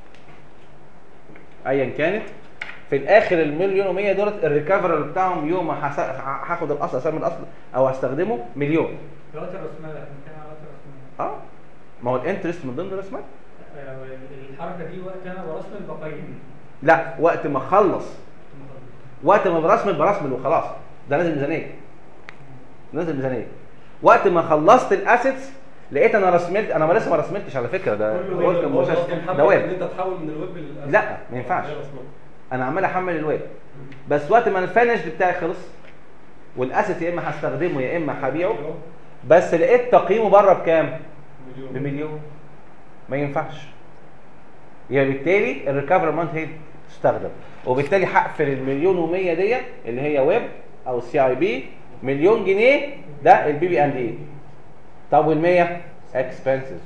ايا كانت في الاخر المليون و100 دولت الريكفربل بتاعهم يوم ما هس- هاخد الاصل اسمي الاصل او هستخدمه مليون دلوقتي الرسمال احنا بنتكلم على دلوقتي الرسمال اه ما هو الانترست من ضمن الرسمات آه، الحركه دي وقت انا برسمل بقيم لا وقت ما اخلص وقت ما برسمل برسمل وخلاص ده نازل ميزانيه نازل ميزانيه وقت ما خلصت الاسيتس لقيت انا رسملت انا لسه ما رسملتش على فكره ده كله ورك ويب. ان هو بروسيس أصلاً محمل ده ان ويب انت تحول من الويب للأسف. لا ما ينفعش ده مسموح. انا عمال احمل الويب بس وقت ما الفينش بتاعي خلص والاسيت يا اما هستخدمه يا اما هبيعه بس لقيت تقييمه بره بكام مليون بمليون ما ينفعش يبقى بالتالي الريكفري اماونت هي تستخدم وبالتالي هقفل المليون و100 دي اللي هي ويب او سي اي بي مليون جنيه ده البي بي اند اي طب وال100 اكسبنسز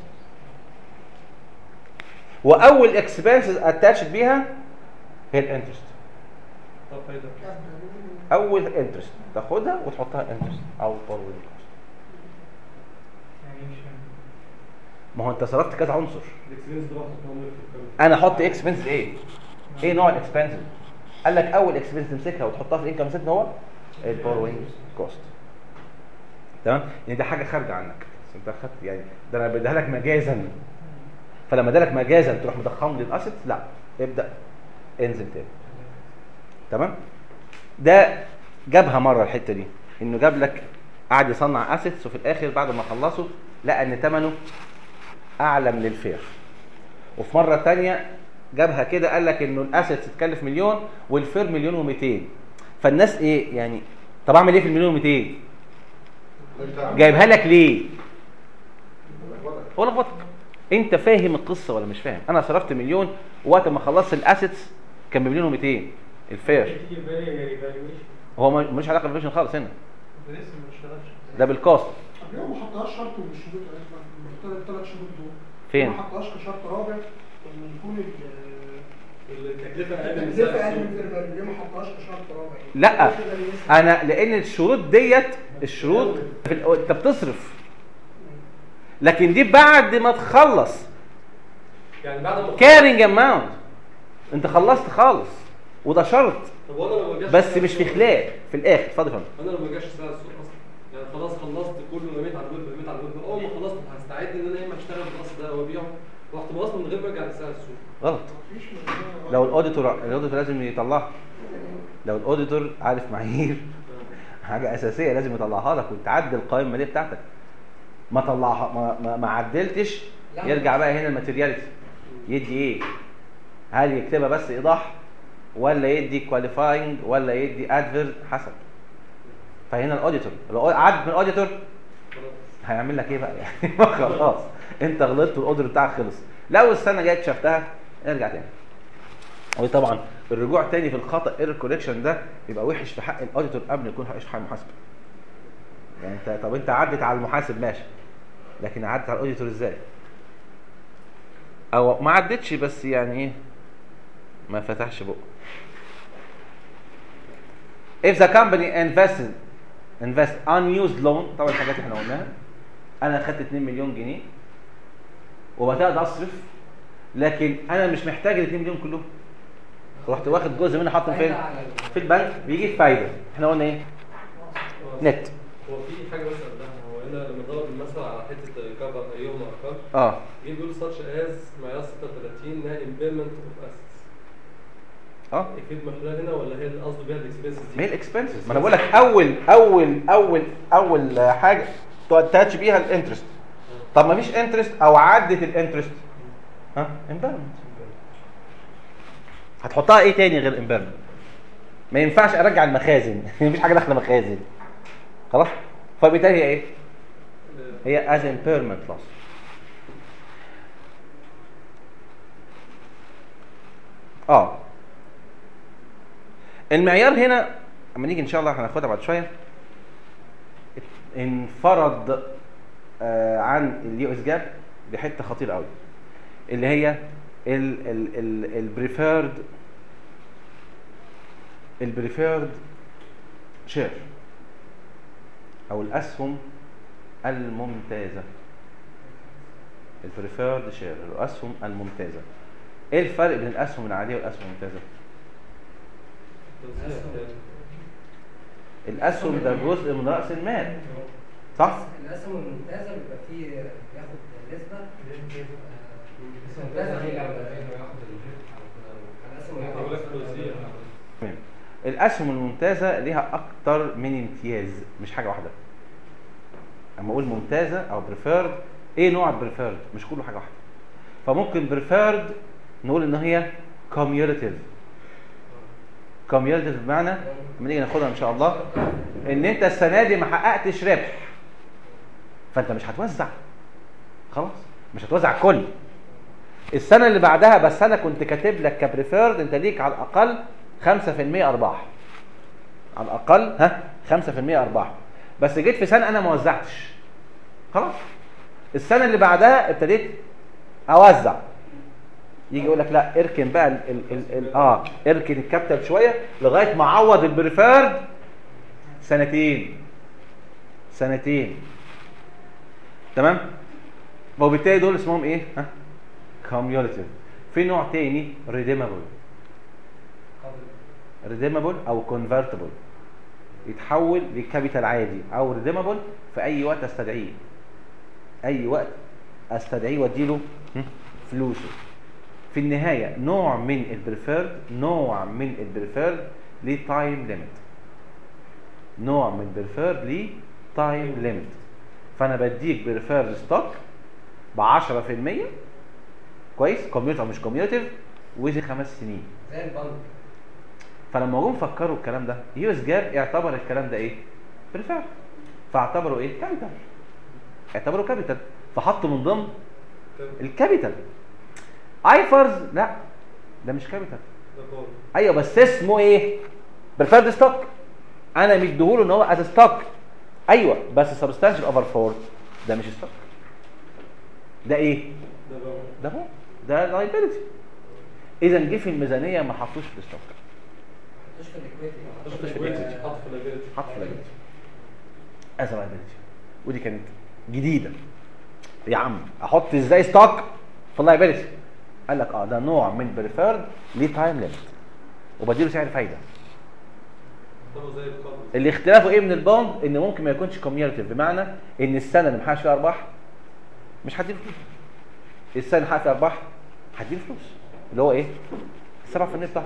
واول اكسبنسز اتاتشد بيها هي الانترست طب فايده اول انترست تاخدها وتحطها انترست او بوروينج يعني مش فاهم. ما هو انت صرفت كذا عنصر الاكسبيرينس ده واحد كمان في الكلام. انا احط اكسبنس ايه ايه نوع الاكسبنس قال لك اول اكسبنس تمسكها وتحطها في الانكم ستمنت هو البوروينج كوست تمام يعني ده حاجه خارجه عنك بس انت خدت يعني ده انا بديها لك مجازا فلما ادالك مجازا تروح مضخم لي الاسيت لا ابدا انزل تاني تمام ده جابها مره الحته دي انه جاب لك قعد يصنع اسيتس وفي الاخر بعد ما خلصوا لقى ان ثمنه اعلى من الفير وفي مره تانية جابها كده قال لك انه الاسيتس تكلف مليون والفير مليون و200 فالناس ايه يعني طب اعمل ايه في المليون و200 جايبها لك ليه هو لخبطك انت فاهم القصه ولا مش فاهم انا صرفت مليون وقت ما خلصت الاسيتس كان بمليون و200 الفير تيجي في بالي ريفالويشن هو ما- ملوش علاقه بالفيشن خالص هنا ده لسه ما اشتغلش ده بالكوست لو ما حطهاش شرط من الشروط الثلاث شروط دول فين؟ ما حطهاش كشرط رابع ان يكون ال- التكلفه اقل من التكلفه سعر اقل من السوق. فيربال ليه ما حطهاش كشرط رابع يعني؟ لا الشرط ده اللي لسه- انا لان الشروط ديت الشروط في الأول- انت بتصرف لكن دي بعد ما تخلص يعني بعد ما كارينج اماونت انت خلصت خالص وده شرط طب وانا لو ما جاش بس مش في خلاف في الاخر اتفضل يا فندم انا لو ما جاش سعر السوق اصلا يعني خلاص خلصت كله رميت على الويب رميت على الويب اول ما خلصت هستعد ان انا يا اما اشتغل بالاصل ده او ابيعه رحت باصل من غير ما ارجع لسعر السوق غلط مفيش من- لو الاوديتور الاوديتور لازم يطلعها لو الاوديتور عارف معايير حاجه اساسيه لازم يطلعها لك وتعدل القائمه الماليه بتاعتك ما طلعها ما, ما, ما عدلتش لا. يرجع بقى هنا الماتيرياليتي يدي ايه هل يكتبها بس ايضاح ولا يدي كواليفاينج ولا يدي ادفير حسب فهنا الاوديتور لو عدت من الاوديتور هيعمل لك ايه بقى يعني ما خلاص انت غلطت والاوديتور بتاعك خلص لو السنه جايه اكتشفتها ارجع تاني وطبعا الرجوع تاني في الخطا ايرور كوريكشن ده يبقى وحش في حق الاوديتور قبل يكون وحش في حق المحاسب يعني انت طب انت عدت على المحاسب ماشي لكن عدت على الاوديتور ازاي او ما عدتش بس يعني ايه ما فتحش بقه if the company invested انفست unused لون طبعا الحاجات اللي احنا قلناها انا اخدت 2 مليون جنيه وبدات اصرف لكن انا مش محتاج ال 2 مليون كلهم رحت واخد جزء منها حاطه فين في البنك بيجيب فايده احنا قلنا ايه نت هو في حاجه بس قبلها هو هنا لما ضرب المثل على حته كفر ايهم ارقام اه جه بيقول such as معيار 36 انها impairment of assets اه يفيد من خلال هنا ولا هي قصده بيها الاكسبنسز دي؟ ما هي الاكسبنسز ما انا بقول لك اول اول اول اول حاجه تاتش بيها الانترست طب ما فيش انترست او عدت الانترست ها امبيرمنت هتحطها ايه تاني غير امبيرمنت ما ينفعش ارجع المخازن مفيش حاجه داخله مخازن خلاص فبالتالي هي ايه هي as impairment loss اه المعيار هنا اما نيجي ان شاء الله هناخدها بعد شويه انفرض آه عن اليو اس جاب بحته خطيره قوي اللي هي البريفيرد البريفيرد شير او الاسهم الممتازه البريفيرد شير الاسهم الممتازه ايه الفرق بين الاسهم العاديه والاسهم الممتازه الاسهم ده جزء من راس المال صح الاسهم الممتازه بيبقى فيه بياخد نسبه آه، ممتازه هي الاسهم بقول لك توزيع تمام الاسهم الممتازه ليها اكتر من امتياز مش حاجه واحده اما اقول ممتازه او بريفيرد ايه نوع البريفيرد مش كله حاجه واحده فممكن بريفيرد نقول ان هي كوميوليتيف كوميوليتيف بمعنى لما نيجي ناخدها ان شاء الله ان انت السنه دي ما حققتش ربح فانت مش هتوزع خلاص مش هتوزع الكل السنه اللي بعدها بس انا كنت كاتب لك كبريفيرد انت ليك على الاقل 5% ارباح على الاقل ها 5% ارباح بس جيت في سنه انا ما وزعتش خلاص السنه اللي بعدها ابتديت اوزع يجي يقول لك لا اركن بقى ال ال ال ال اه اركن الكابيتال شويه لغايه ما اعوض البريفيرد سنتين سنتين تمام وبالتالي دول اسمهم ايه ها كوميوليتيف في نوع تاني ريديمابل ريديمابل او كونفرتبل يتحول لكابيتال عادي او ريديمابل في اي وقت استدعيه اي وقت استدعيه واديله هم، فلوسه في النهايه نوع من البريفيرد نوع من البريفيرد ليه تايم ليميت نوع من البريفيرد ليه تايم ليميت فانا بديك بريفيرد ستوك ب 10% كويس كوميوت او مش كوميوتيف وزي خمس سنين زي البنك فلما جم فكروا الكلام ده يو اس جاب اعتبر الكلام ده ايه؟ بريفيرد فاعتبروا ايه؟ كابيتال اعتبروا كابيتال فحطوا من ضمن الكابيتال ايفرز لا ده مش كابيتال ده قول ايوه بس اسمه ايه بريفيرد ستوك انا مديهوله ان هو از ستوك ايوه بس سبستانشال اوفر فور ده مش ستوك ده ايه ده بقى ده هو ده لايبيلتي اذا جه في الميزانيه ما حطوش في الستوك مش في الاكويتي حط في في الإكويتي. حط في اللايبيلتي حط في لايبيلتي از لايبيلتي ودي كانت جديده يا عم احط ازاي ستوك في اللايبيلتي قال لك اه ده نوع من بريفيرد ليه تايم ليميت وبديله سعر فايده طب زي القبض اللي اختلافه ايه من البوند ان ممكن ما يكونش كوميوليتيف بمعنى ان السنه اللي محققش فيها ارباح مش هديله فلوس السنه اللي حقق فيها ارباح هديله فلوس اللي هو ايه 7% بتاعته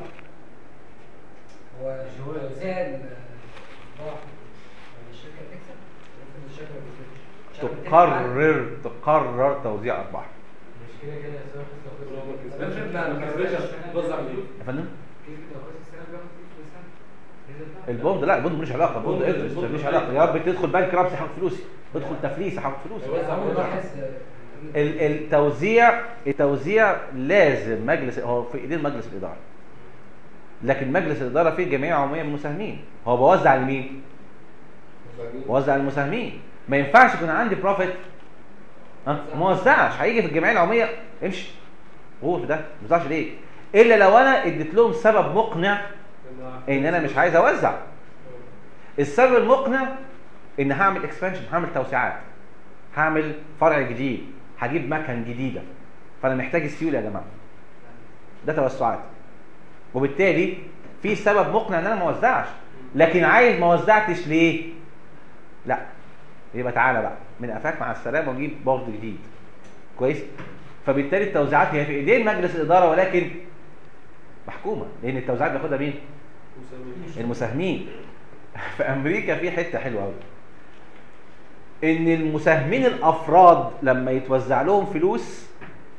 هو توزيع الارباح الشركه تكسب المفروض الشركه ما بتكسبش. عشان بتدفع تقرر تقرر توزيع ارباح مش كده كده يا سامح لسه لو ما واخد- كسبتش لا ما كسبتش توزع منين؟ يا فندم كده لو خد السنه بياخد فلوس في السنه نزل بقى. البوند لا البوند ملوش علاقه البوند البوند- انترست البوند ملوش مش علاقه عليه. يا رب تدخل بنك رابس هاخد فلوسي تدخل تفليس هاخد فلوسي يوزع بس اول ويرجع. لاحظ ال- التوزيع التوزيع لازم مجلس هو في ايدين مجلس الاداره لكن مجلس الاداره فيه جمعيه عموميه من المساهمين هو بوزع لمين؟ بوزع للمساهمين ما ينفعش يكون عندي بروفيت ها ما وزعش هيجي في الجمعيه العموميه امشي هو في ده ما وزعش ليه؟ الا لو انا اديت لهم سبب مقنع ان انا مش عايز اوزع السبب المقنع ان هعمل اكسبانشن هعمل توسعات هعمل فرع جديد هجيب مكن جديده فانا محتاج السيوله يا جماعه ده توسعات وبالتالي في سبب مقنع ان انا ما اوزعش لكن عايز ما وزعتش ليه لا يبقى تعالى بقى من قفاك مع السلامه وجيب بورد جديد كويس فبالتالي التوزيعات هي في ايدين مجلس الاداره ولكن محكومه لان التوزيعات بياخدها مين المساهمين في امريكا في حته حلوه قوي ان المساهمين الافراد لما يتوزع لهم فلوس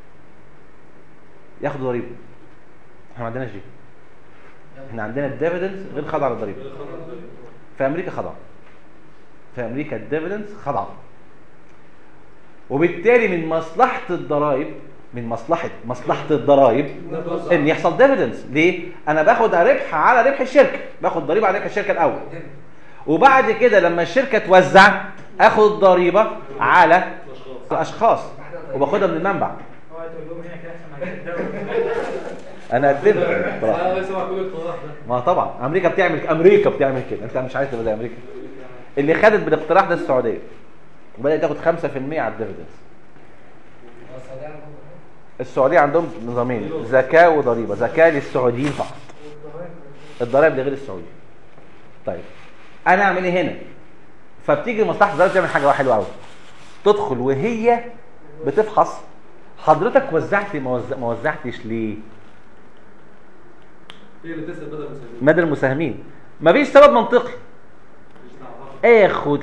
ياخدوا ضريبه احنا ما عندناش دي احنا عندنا الديفيدنز غير خاضعه للضريبه في امريكا خضع في امريكا الديفيدنز خضع وبالتالي من مصلحه الضرائب من مصلحه مصلحه الضرائب ان يحصل ديفيدنز ليه انا باخد ربح على ربح الشركه باخد ضريبه على ربح الشركه الاول وبعد كده لما الشركه توزع اخد ضريبه على الاشخاص وباخدها من المنبع اوعى تقول لهم هنا كده احسن ما الدوري انا قدمت بصراحة. انا بسمع كل الاقتراح ده ما طبعا امريكا بتعمل امريكا بتعمل كده انت مش عايز تبقى زي امريكا اللي خدت بالاقتراح ده السعوديه وبدات تاخد 5% على الديفيدنز السعودية عندهم السعوديه عندهم نظامين زكاه وضريبه زكاه للسعوديين فقط الضرائب لغير السعودي طيب انا اعمل ايه هنا فبتيجي مصلحه الضرائب تعمل حاجه حلوه قوي تدخل وهي بتفحص حضرتك وزعت ما وزع- ما وزعتش ليه هي اللي تسال بدل المساهمين مدى المساهمين مفيش سبب منطقي مش دعوه اخد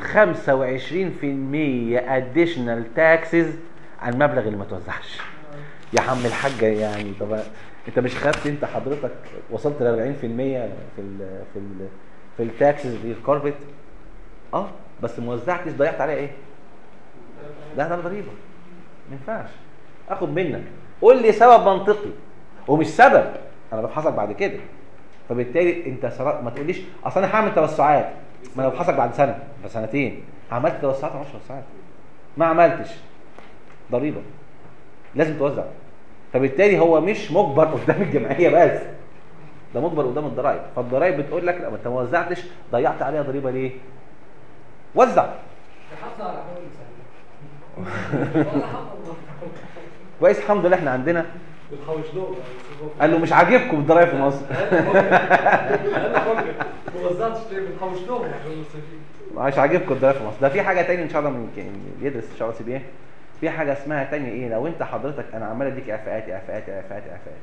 25% additional taxes على المبلغ اللي ما توزعش يا عم الحاجة يعني طب انت مش خدت انت حضرتك وصلت ل 40% في ال في ال في التاكسز دي الكاربت اه بس ما وزعتش ضيعت عليها ايه؟ ضيعت على ضريبه ما ينفعش اخد منك قول لي سبب منطقي ومش سبب انا بفحصك بعد كده فبالتالي انت سر... ما تقوليش اصل انا هعمل توسعات ما انا بفحصك بعد سنه بسنتين عملت توسعات ما عملتش توسعات ما عملتش ضريبه لازم توزع فبالتالي هو مش مجبر قدام الجمعيه بس ده مجبر قدام الضرايب فالضرايب بتقول لك لا ما انت ما وزعتش ضيعت عليها ضريبه ليه وزع تحافظ على حقوق الانسان ولا حق الله كويس الحمد لله احنا عندنا بتحوش لهم قال له مش عاجبكم الضرايب في مصر انا فاكر ما وزعتش ليه بتحوش لهم عشان المساهمين مش عاجبكم الضرايب في مصر ده في حاجه تانية ان شاء الله من يعني يدرس ان شاء الله سي بي ايه في حاجه اسمها تانية ايه لو انت حضرتك انا عمال اديك اعفاءات اعفاءات اعفاءات اعفاءات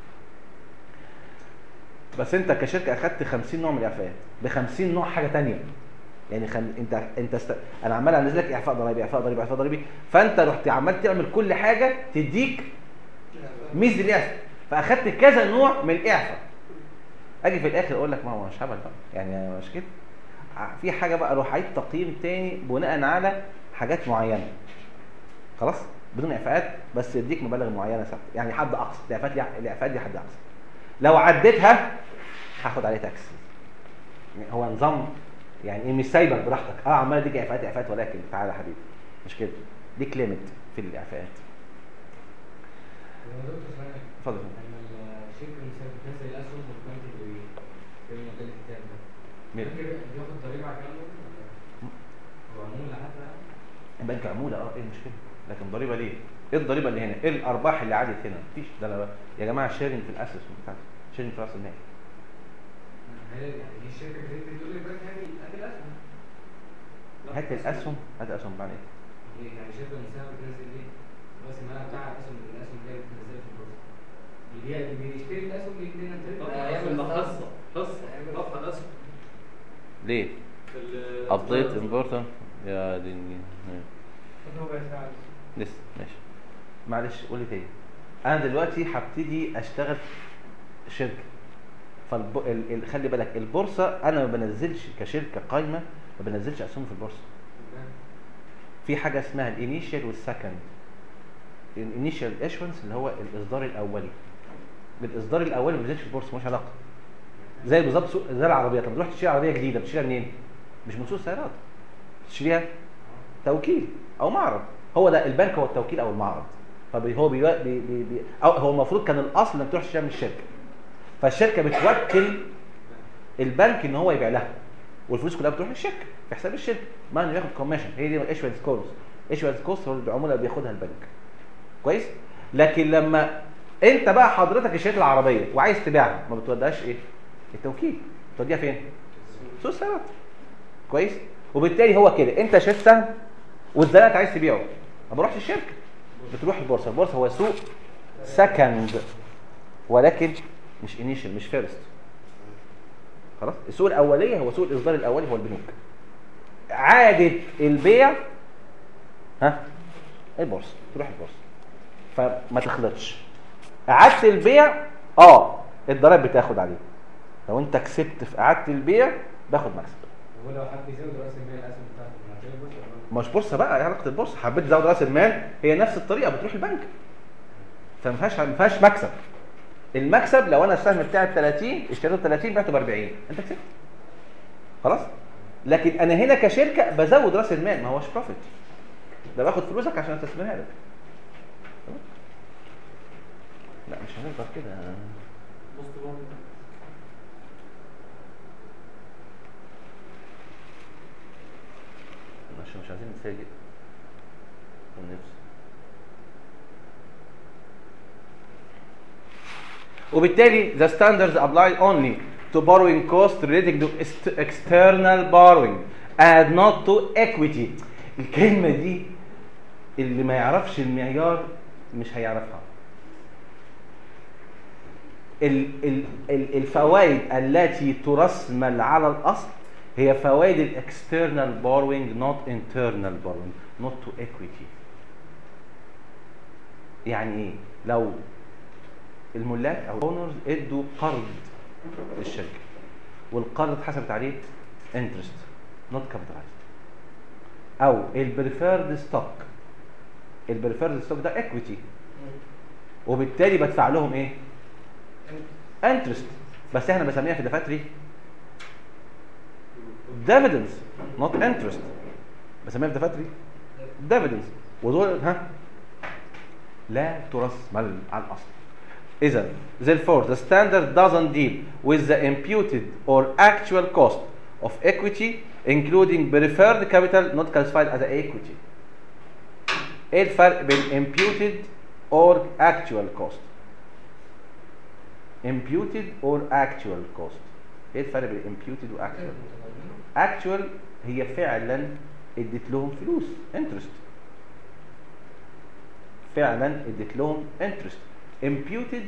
بس انت كشركه اخدت 50 نوع من الاعفاءات ب 50 نوع حاجه تانية يعني خم... انت انت است... انا عمال انزل لك اعفاء ضريبي اعفاء ضريبي اعفاء ضريبي فانت رحت عمال تعمل كل حاجه تديك ميزه الاعفاء فاخدت كذا نوع من الاعفاء اجي في الاخر اقول لك ما هو مش هبل بقى يعني مش كده ع- في حاجه بقى اروح اعيد تقييم تاني بناء على حاجات معينه خلاص بدون اعفاءات بس يديك مبالغ معينه ثابته يعني حد اقصى الاعفاءات دي الاعفاءات دي حد اقصى لو عديتها هاخد عليه تاكس يعني هو نظام يعني ايه مش سايبك براحتك اه عمال اديك اعفاءات اعفاءات ولكن تعالى يا حبيبي مش كده ليك ليميت في الاعفاءات يا دكتور ثانية اتفضل لما الشركة مثلا بتنزل الأسهم والكوانتي في الموديل الكتاب ده مين؟ البنك بياخد ضريبة على الكلام ده؟ هو عمولة حتى البنك عموله اه ايه المشكله لكن ضريبه ليه ايه الضريبه اللي هنا ايه الارباح اللي عادت هنا مفيش ده انا يا جماعه شيرنج في الاسس بتاعتي شيرنج في راس المال هي يعني دي الشركة بتدي بتقول للبنك هات هات الأسهم هات الاسهم هات الاسهم بمعنى ايه هي يعني الشركة نفسها بتنزل ايه؟ راس المال بتاعها أسهم من الأسهم اللي هي بتنزلها في البورصة اللي هي اللي بيشتري الأسهم بيدينا طبعا حصه حصه رفع الاسهم ليه ال- ابديت امبورتنت يا دنيا ربع ساعة لسه ماشي معلش قولي تاني انا دلوقتي هبتدي اشتغل شركه فالب... ال... ال... خلي بالك البورصه انا ما بنزلش كشركه قايمه ما بنزلش اسهم في البورصه في حاجه اسمها الانيشال والسكند الانيشال ايشونس اللي هو الاصدار الاولي الاصدار الاولي ما بينزلش في البورصه ملوش علاقه زي بالظبط سوق زي العربيات لما تروح تشتري عربيه جديده بتشتريها منين؟ مش من سوق السيارات تشتريها توكيل او معرض هو ده البنك هو التوكيل او المعرض فهو بي بي بي بي أو هو المفروض كان الاصل انك تروح تشتري من الشركه فالشركه بتوكل البنك ان هو يبيع لها والفلوس كلها بتروح للشركه في حساب الشركه ما انه ياخد كوميشن هي دي ايشوانس كوست ايشوانس كوست هو العموله اللي بياخدها البنك كويس لكن لما انت بقى حضرتك اشتريت العربيه وعايز تبيعها ما بتوديهاش ايه التوكيل توديها فين سوق السيارات كويس وبالتالي هو كده انت شريت سهم واتزنقت عايز تبيعه ما بروحش الشركه بتروح البورصه البورصه هو سوق سكند ولكن مش انيشال مش فيرست خلاص السوق الاوليه هو سوق الاصدار الاولي هو البنوك عاده البيع ها البورصه تروح البورصه فما تخلطش اعاده البيع اه الضرايب بتاخد عليه لو انت كسبت في اعاده البيع باخد مكسب ولو حد يزود راس المال الاسهم بتاعته ما هتلاقي بص ولا مش بورصه بقى ايه علاقه البورصه حبيت تزود راس المال هي نفس الطريقه بتروح البنك فما فيهاش ما فيهاش مكسب المكسب لو انا السهم بتاعي ب 30 اشتريته ب 30 بعته ب 40 انت كسبت خلاص لكن انا هنا كشركه بزود راس المال ما هوش بروفيت ده باخد فلوسك عشان استثمرها لك تمام؟ لا مش هنقدر كده بص بقى عشان مش عايزين نتفاجئ والنفس وبالتالي the standards apply only to borrowing cost relating to ext- external borrowing and not to equity الكلمة دي اللي ما يعرفش المعيار مش هيعرفها ال- ال- ال- الفوائد التي ترسمل على الأصل هي فوائد الاكسترنال borrowing not internal borrowing not to equity يعني ايه لو الملاك او الاونرز ادوا قرض للشركه والقرض اتحسبت عليه انترست نوت كابيتالايزد او البريفيرد ستوك البريفيرد ستوك ده اكويتي وبالتالي بدفع لهم ايه انترست بس احنا بنسميها في دفاتري dividends not interest بسميها في دفاتري dividends ودول ها لا ترسمل على الاصل اذا therefore the standard doesn't deal with the imputed or actual cost of equity including preferred capital not classified as equity ايه الفرق بين imputed or actual cost imputed or actual cost ايه الفرق بين imputed و actual actual هي فعلا اديت لهم فلوس interest فعلا اديت لهم interest imputed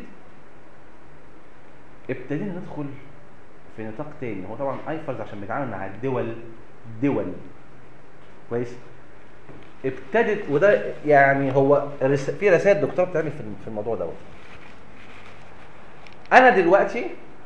ابتدينا ندخل في نطاق تاني هو طبعا ايفرز عشان بيتعامل مع الدول دول كويس ابتدت وده يعني هو رس... في رسائل دكتور بتعمل في في الموضوع دوت انا دلوقتي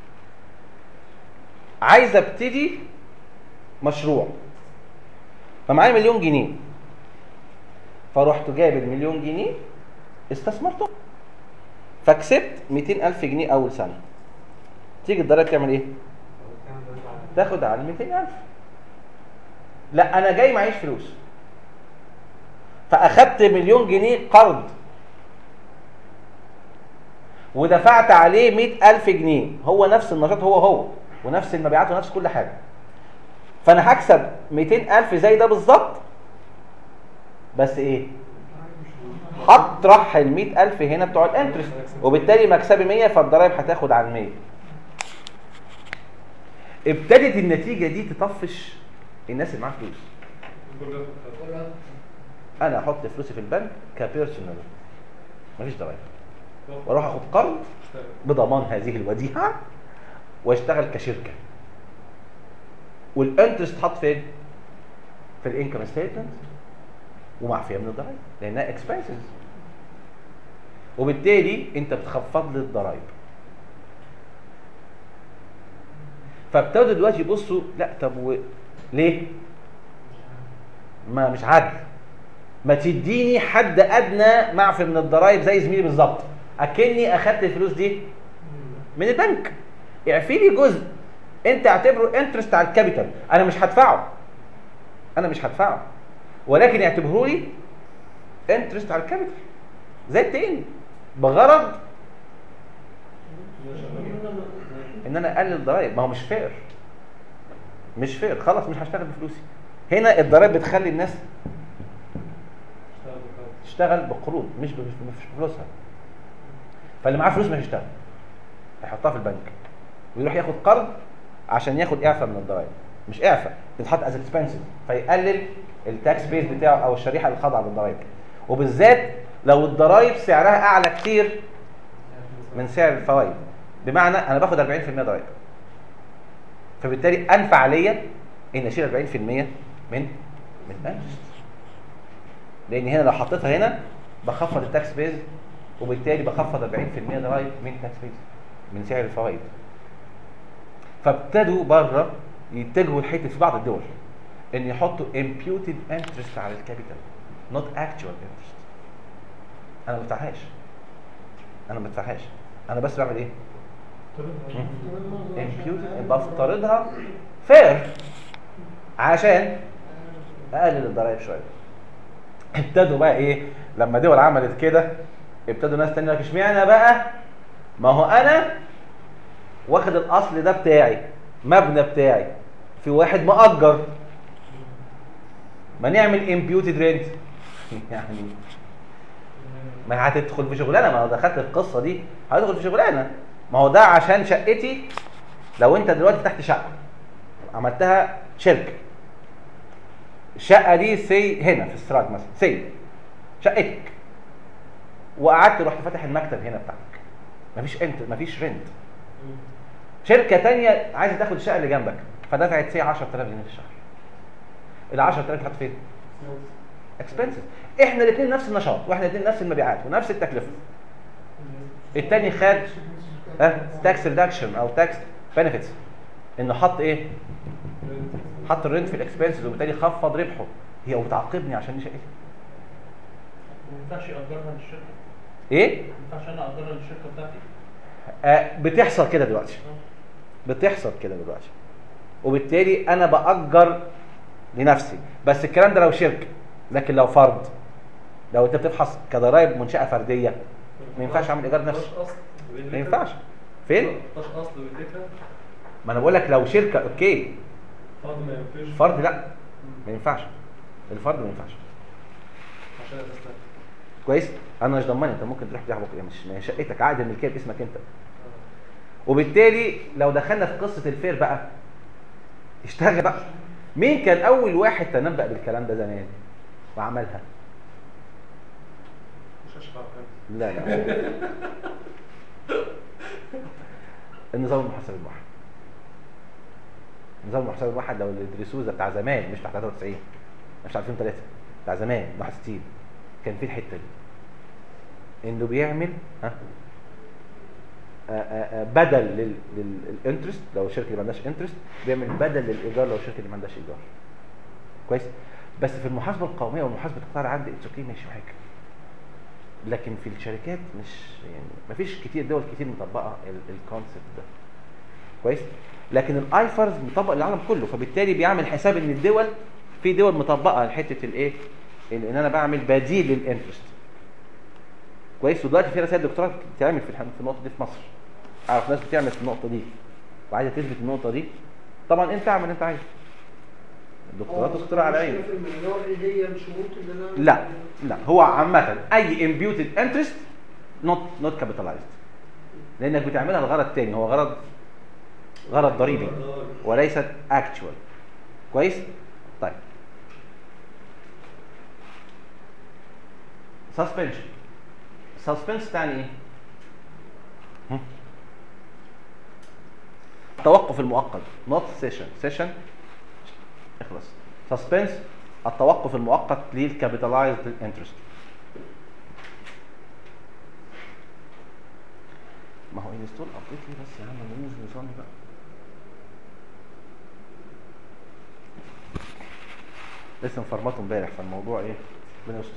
عايز ابتدي مشروع فمعايا مليون جنيه فرحت جايب المليون جنيه استثمرته فكسبت 200000 جنيه اول سنه تيجي الضرايب تعمل ايه تاخد على 200000 لا انا جاي معيش فلوس فاخدت مليون جنيه قرض ودفعت عليه 100000 جنيه هو نفس النشاط هو هو ونفس المبيعات ونفس كل حاجه فانا هكسب 200000 زي ده بالظبط بس ايه هطرح ال 100000 هنا بتوع الانترست وبالتالي مكسبي 100 فالضرايب هتاخد على ال 100 ابتدت النتيجه دي تطفش الناس اللي معاها فلوس انا احط فلوسي في البنك كبيرسونال مفيش ضرايب واروح اخد قرض بضمان هذه الوديعه واشتغل كشركه والانترست تحط فين في الانكم ستيتمنت ومعفيه من الضرايب لانها اكسبنسز وبالتالي انت بتخفض لي الضرايب فابتدوا دلوقتي يبصوا لا طب و... ليه ما مش عدل ما تديني حد ادنى معفي من الضرايب زي زميلي بالظبط اكني اخدت الفلوس دي من البنك اعفي لي جزء انت اعتبره انترست على الكابيتال انا مش هدفعه انا مش هدفعه ولكن اعتبره لي انترست على الكابيتال زي التاني بغرض ان انا اقلل الضرايب ما هو مش فير مش فير خلاص مش هشتغل بفلوسي هنا الضرايب بتخلي الناس تشتغل بقروض مش ب- مش بفلوسها فاللي معاه فلوس مش هيشتغل هيحطها في البنك ويروح ياخد قرض عشان ياخد اعفاء من الضرايب مش اعفاء بتتحط از اكسبنسيف فيقلل التاكس بيز بتاعه او الشريحه اللي خاضعه للضرايب وبالذات لو الضرايب سعرها اعلى كتير من سعر الفوائد بمعنى انا باخد 40% ضرايب فبالتالي انفع ليا ان اشيل 40% من من انترست لان هنا لو حطيتها هنا بخفض التاكس بيز وبالتالي بخفض 40% ضرايب من التاكس بيز من سعر الفوائد فابتدوا بره يتجهوا لحته في بعض الدول ان يحطوا imputed interest على الكابيتال not actual interest انا ما بدفعهاش انا ما بدفعهاش انا بس بعمل ايه imputed بفترضها fair عشان اقلل الضرايب شويه ابتدوا بقى ايه لما دول عملت كده ابتدوا ناس تانية لك اشمعنى بقى ما هو انا واخد الاصل ده بتاعي مبنى بتاعي في واحد مأجر ما نعمل امبيوتد رينت يعني ما هتدخل في شغلانه ما لو دخلت القصه دي هتدخل في شغلانه ما هو ده عشان شقتي لو انت دلوقتي فتحت شقه عملتها شركه الشقه دي سي هنا في السراج مثلا سي شقتك وقعدت رحت فاتح المكتب هنا بتاعك مفيش انت مفيش رنت شركه تانية عايزه تاخد الشقه اللي جنبك فدفعت سي 10000 جنيه في الشهر ال 10000 تحط فين؟ اكسبنسز احنا الاثنين نفس النشاط واحنا الاثنين نفس المبيعات ونفس التكلفه التاني خد تاكس ريدكشن او تاكس بنفيتس انه حط ايه؟ حط الرنت في الاكسبنسز وبالتالي خفض ربحه هي وبتعاقبني عشان دي شقتي ما ينفعش يأجرها للشركة ايه؟ ما ينفعش انا أأجرها للشركة بتاعتي آه بتحصل كده دلوقتي بتحصل كده دلوقتي وبالتالي انا باجر لنفسي بس الكلام ده لو شركه لكن لو فرد لو انت بتفحص كضرائب منشاه فرديه ما ينفعش اعمل ايجار نفسي ما ينفعش فين مش اصل بالفكره ما انا بقول لك لو شركه اوكي فرض ما ينفعش فرد لا ما ينفعش الفرد ما ينفعش عشان اساسا كويس انا مش ضمني انت ممكن تروح تبيع بكره مش ما هي شقتك عقد الملكيه باسمك انت وبالتالي لو دخلنا في قصه الفير بقى اشتغل بقى مين كان اول واحد تنبأ بالكلام ده زمان وعملها مش هشرح لا لا النظام المحاسبي الواحد النظام المحاسبي الواحد لو اللي درسوه ده بتاع زمان مش بتاع 93 مش بتاع 2003 بتاع زمان 61 كان في الحته دي انه بيعمل ها آه، آه، آه، بدل للانترست لو الشركه اللي ما عندهاش انترست بيعمل بدل للايجار لو الشركه اللي ما عندهاش ايجار كويس بس في المحاسبه القوميه والمحاسبه القطاع العام اتس اوكي ماشي معاك لكن في الشركات مش يعني ما فيش كتير دول كتير مطبقه الكونسبت ده كويس لكن الايفرز مطبق للعالم كله فبالتالي بيعمل حساب ان الدول في دول مطبقه حته الايه ان إن انا بعمل بديل للانترست كويس ودلوقتي في رسائل دكتوراه بتتعمل في الح- في النقطه دي في مصر اعرف ناس بتعمل في النقطه دي وعايزه تثبت النقطه دي طبعا انت اعمل اللي انت عايزه الدكتوراه دكتوراه على عيني في المعيار ايه هي الشروط اللي انا لا لا هو عامة أي imputed interest not not capitalized لأنك بتعملها لغرض تاني هو غرض غرض ضريبي وليست actual كويس؟ طيب suspension suspense تعني ايه؟ هم؟ التوقف المؤقت not session session اخلص suspense التوقف المؤقت للكابيتالايزد انترست ما هو انستول ابديت ليه بس يا عم ننزل نظامي بقى لسه مفرمطه امبارح فالموضوع ايه ربنا يستر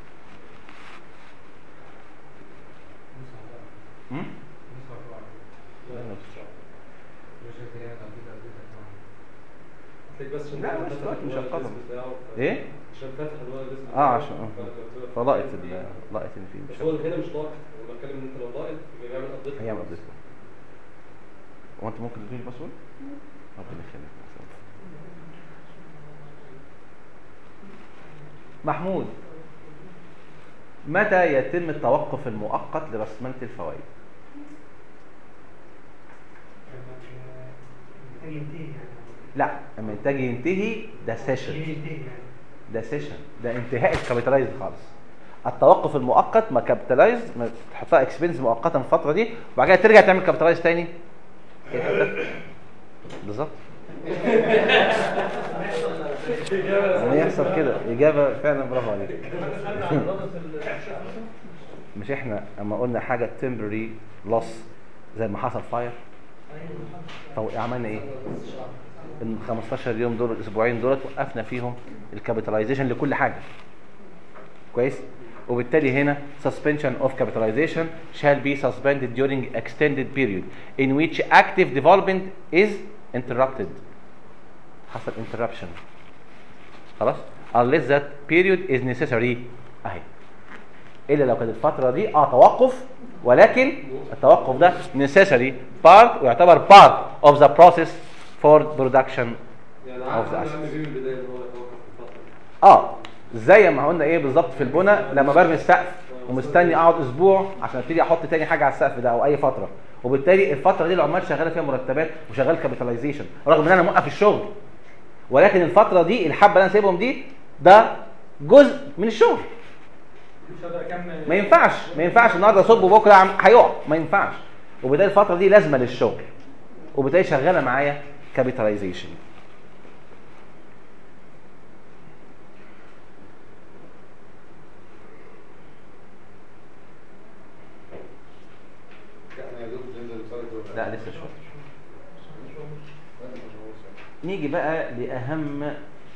هم؟ ربنا يستر. هتلاقي بس عشان لا، فاتح بس الويب دلوقتي مش الاسم هتقدم. بتاعه ف- ايه؟ عشان فاتح الويب الاسم اه بتاعه، عشان اه ف- فلقط ال- لقط اللي فيه بس مش هو عارف. هنا مش لاقط انا بتكلم ان انت لو لاقط يبقى بيعمل ابديت هيعمل ابديت هو انت ممكن تديني الباسورد؟ ربنا يخليك محمود متى يتم التوقف المؤقت لرسمنة الفوائد ينتهي يعني لا لما الانتاج ينتهي ده سيشن ينتهي يعني ده سيشن ده انتهاء الكابيتالايز خالص التوقف المؤقت ما كابيتالايز ما تحطها اكسبنس مؤقتا في الفتره دي وبعد كده ترجع تعمل كابيتالايز تاني إيه الهدف؟ بالظبط يعني يحصل كده اجابه فعلا برافو عليك مش احنا اما قلنا حاجه تمبرري لوس زي ما حصل فاير عملنا ايه ال 15 يوم دول الاسبوعين دول وقفنا فيهم الكابيتاليزيشن لكل حاجه كويس وبالتالي هنا suspension of capitalization shall be suspended during extended period in which active development is interrupted حصل interruption خلاص unless that period is necessary اهي الا لو كانت الفتره دي اه توقف ولكن التوقف ده necessary part ويعتبر part of the process for production يعني of عارف the انا assets. عامل بيه من البدايه ان هو يتوقف في الفتره دي اه زي ما قلنا ايه بالظبط في البنى لما برمي السقف ومستني اقعد اسبوع عشان ابتدي احط تاني حاجه على السقف ده او اي فتره وبالتالي الفتره دي العمال شغاله فيها مرتبات وشغال كابيتاليزيشن رغم ان انا موقف الشغل ولكن الفتره دي الحبه اللي انا سايبهم دي ده جزء من الشغل مش هقدر اكمل ما ينفعش ما ينفعش النهارده اصب وبكره أعمل- هيقع ما ينفعش وبالتالي الفتره دي لازمه للشغل وبالتالي شغاله معايا كابيتاليزيشن احنا يا دوب ننزل نتفرج لا لسه شويه نيجي بقى لاهم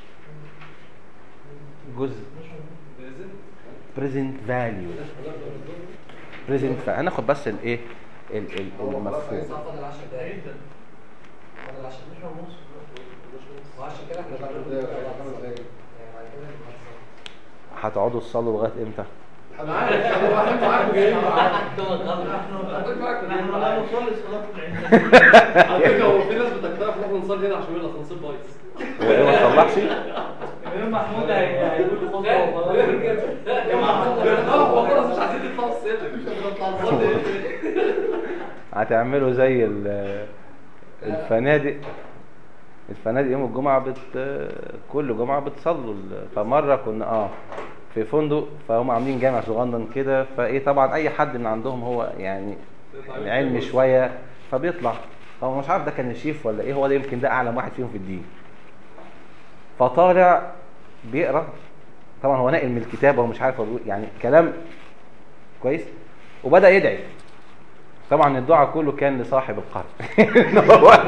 جزء present value present value هناخد بس الايه ال- ال- المفهوم فاضل 10 دقايق فاضل 10 دقايق وعشان كده احنا خمس بنعمل دقايق خمس دقايق يعني بعد كده نبقى هتقعدوا تصلوا لغايه امتى انا عارف انا واحد معاكم جايين معاك نحن لا نصلي صلاة العشاء على فكره هو في ناس بتقترح ان احنا نصلي هنا عشان الاسانسير بايظ هو ايه ما تصلحش الامام محمود هي- هيقول خطوه وخلاص يا محمود هو خلاص مش عايزين يطلعوا السلم مش هنطلع نصلي ايه هتعملوا زي ال- الفنادق الفنادق يوم الجمعة بت كل جمعة بتصلوا ال- فمرة كنا اه في فندق فهم عاملين جامع صغنن كده فايه طبعا اي حد من عندهم هو يعني علمي شوية فبيطلع هو مش عارف ده كان الشيف ولا ايه هو ده يمكن ده اعلم واحد فيهم في الدين فطالع بيقرا طبعا هو ناقل من الكتاب هو مش عارف هو بيقول يعني كلام كويس وبدا يدعي طبعا الدعاء كله كان لصاحب القرض هو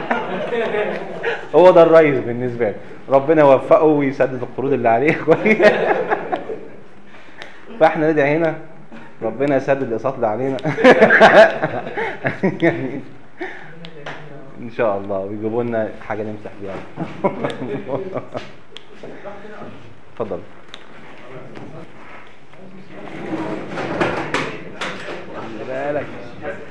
هو ده الرئيس بالنسبه له ربنا يوفقه ويسدد القروض اللي عليه كويس فاحنا ندعي هنا ربنا يسدد الاقساط اللي علينا يعني ان شاء الله ويجيبوا لنا حاجه نمسح بيها اتفضل خلي بالك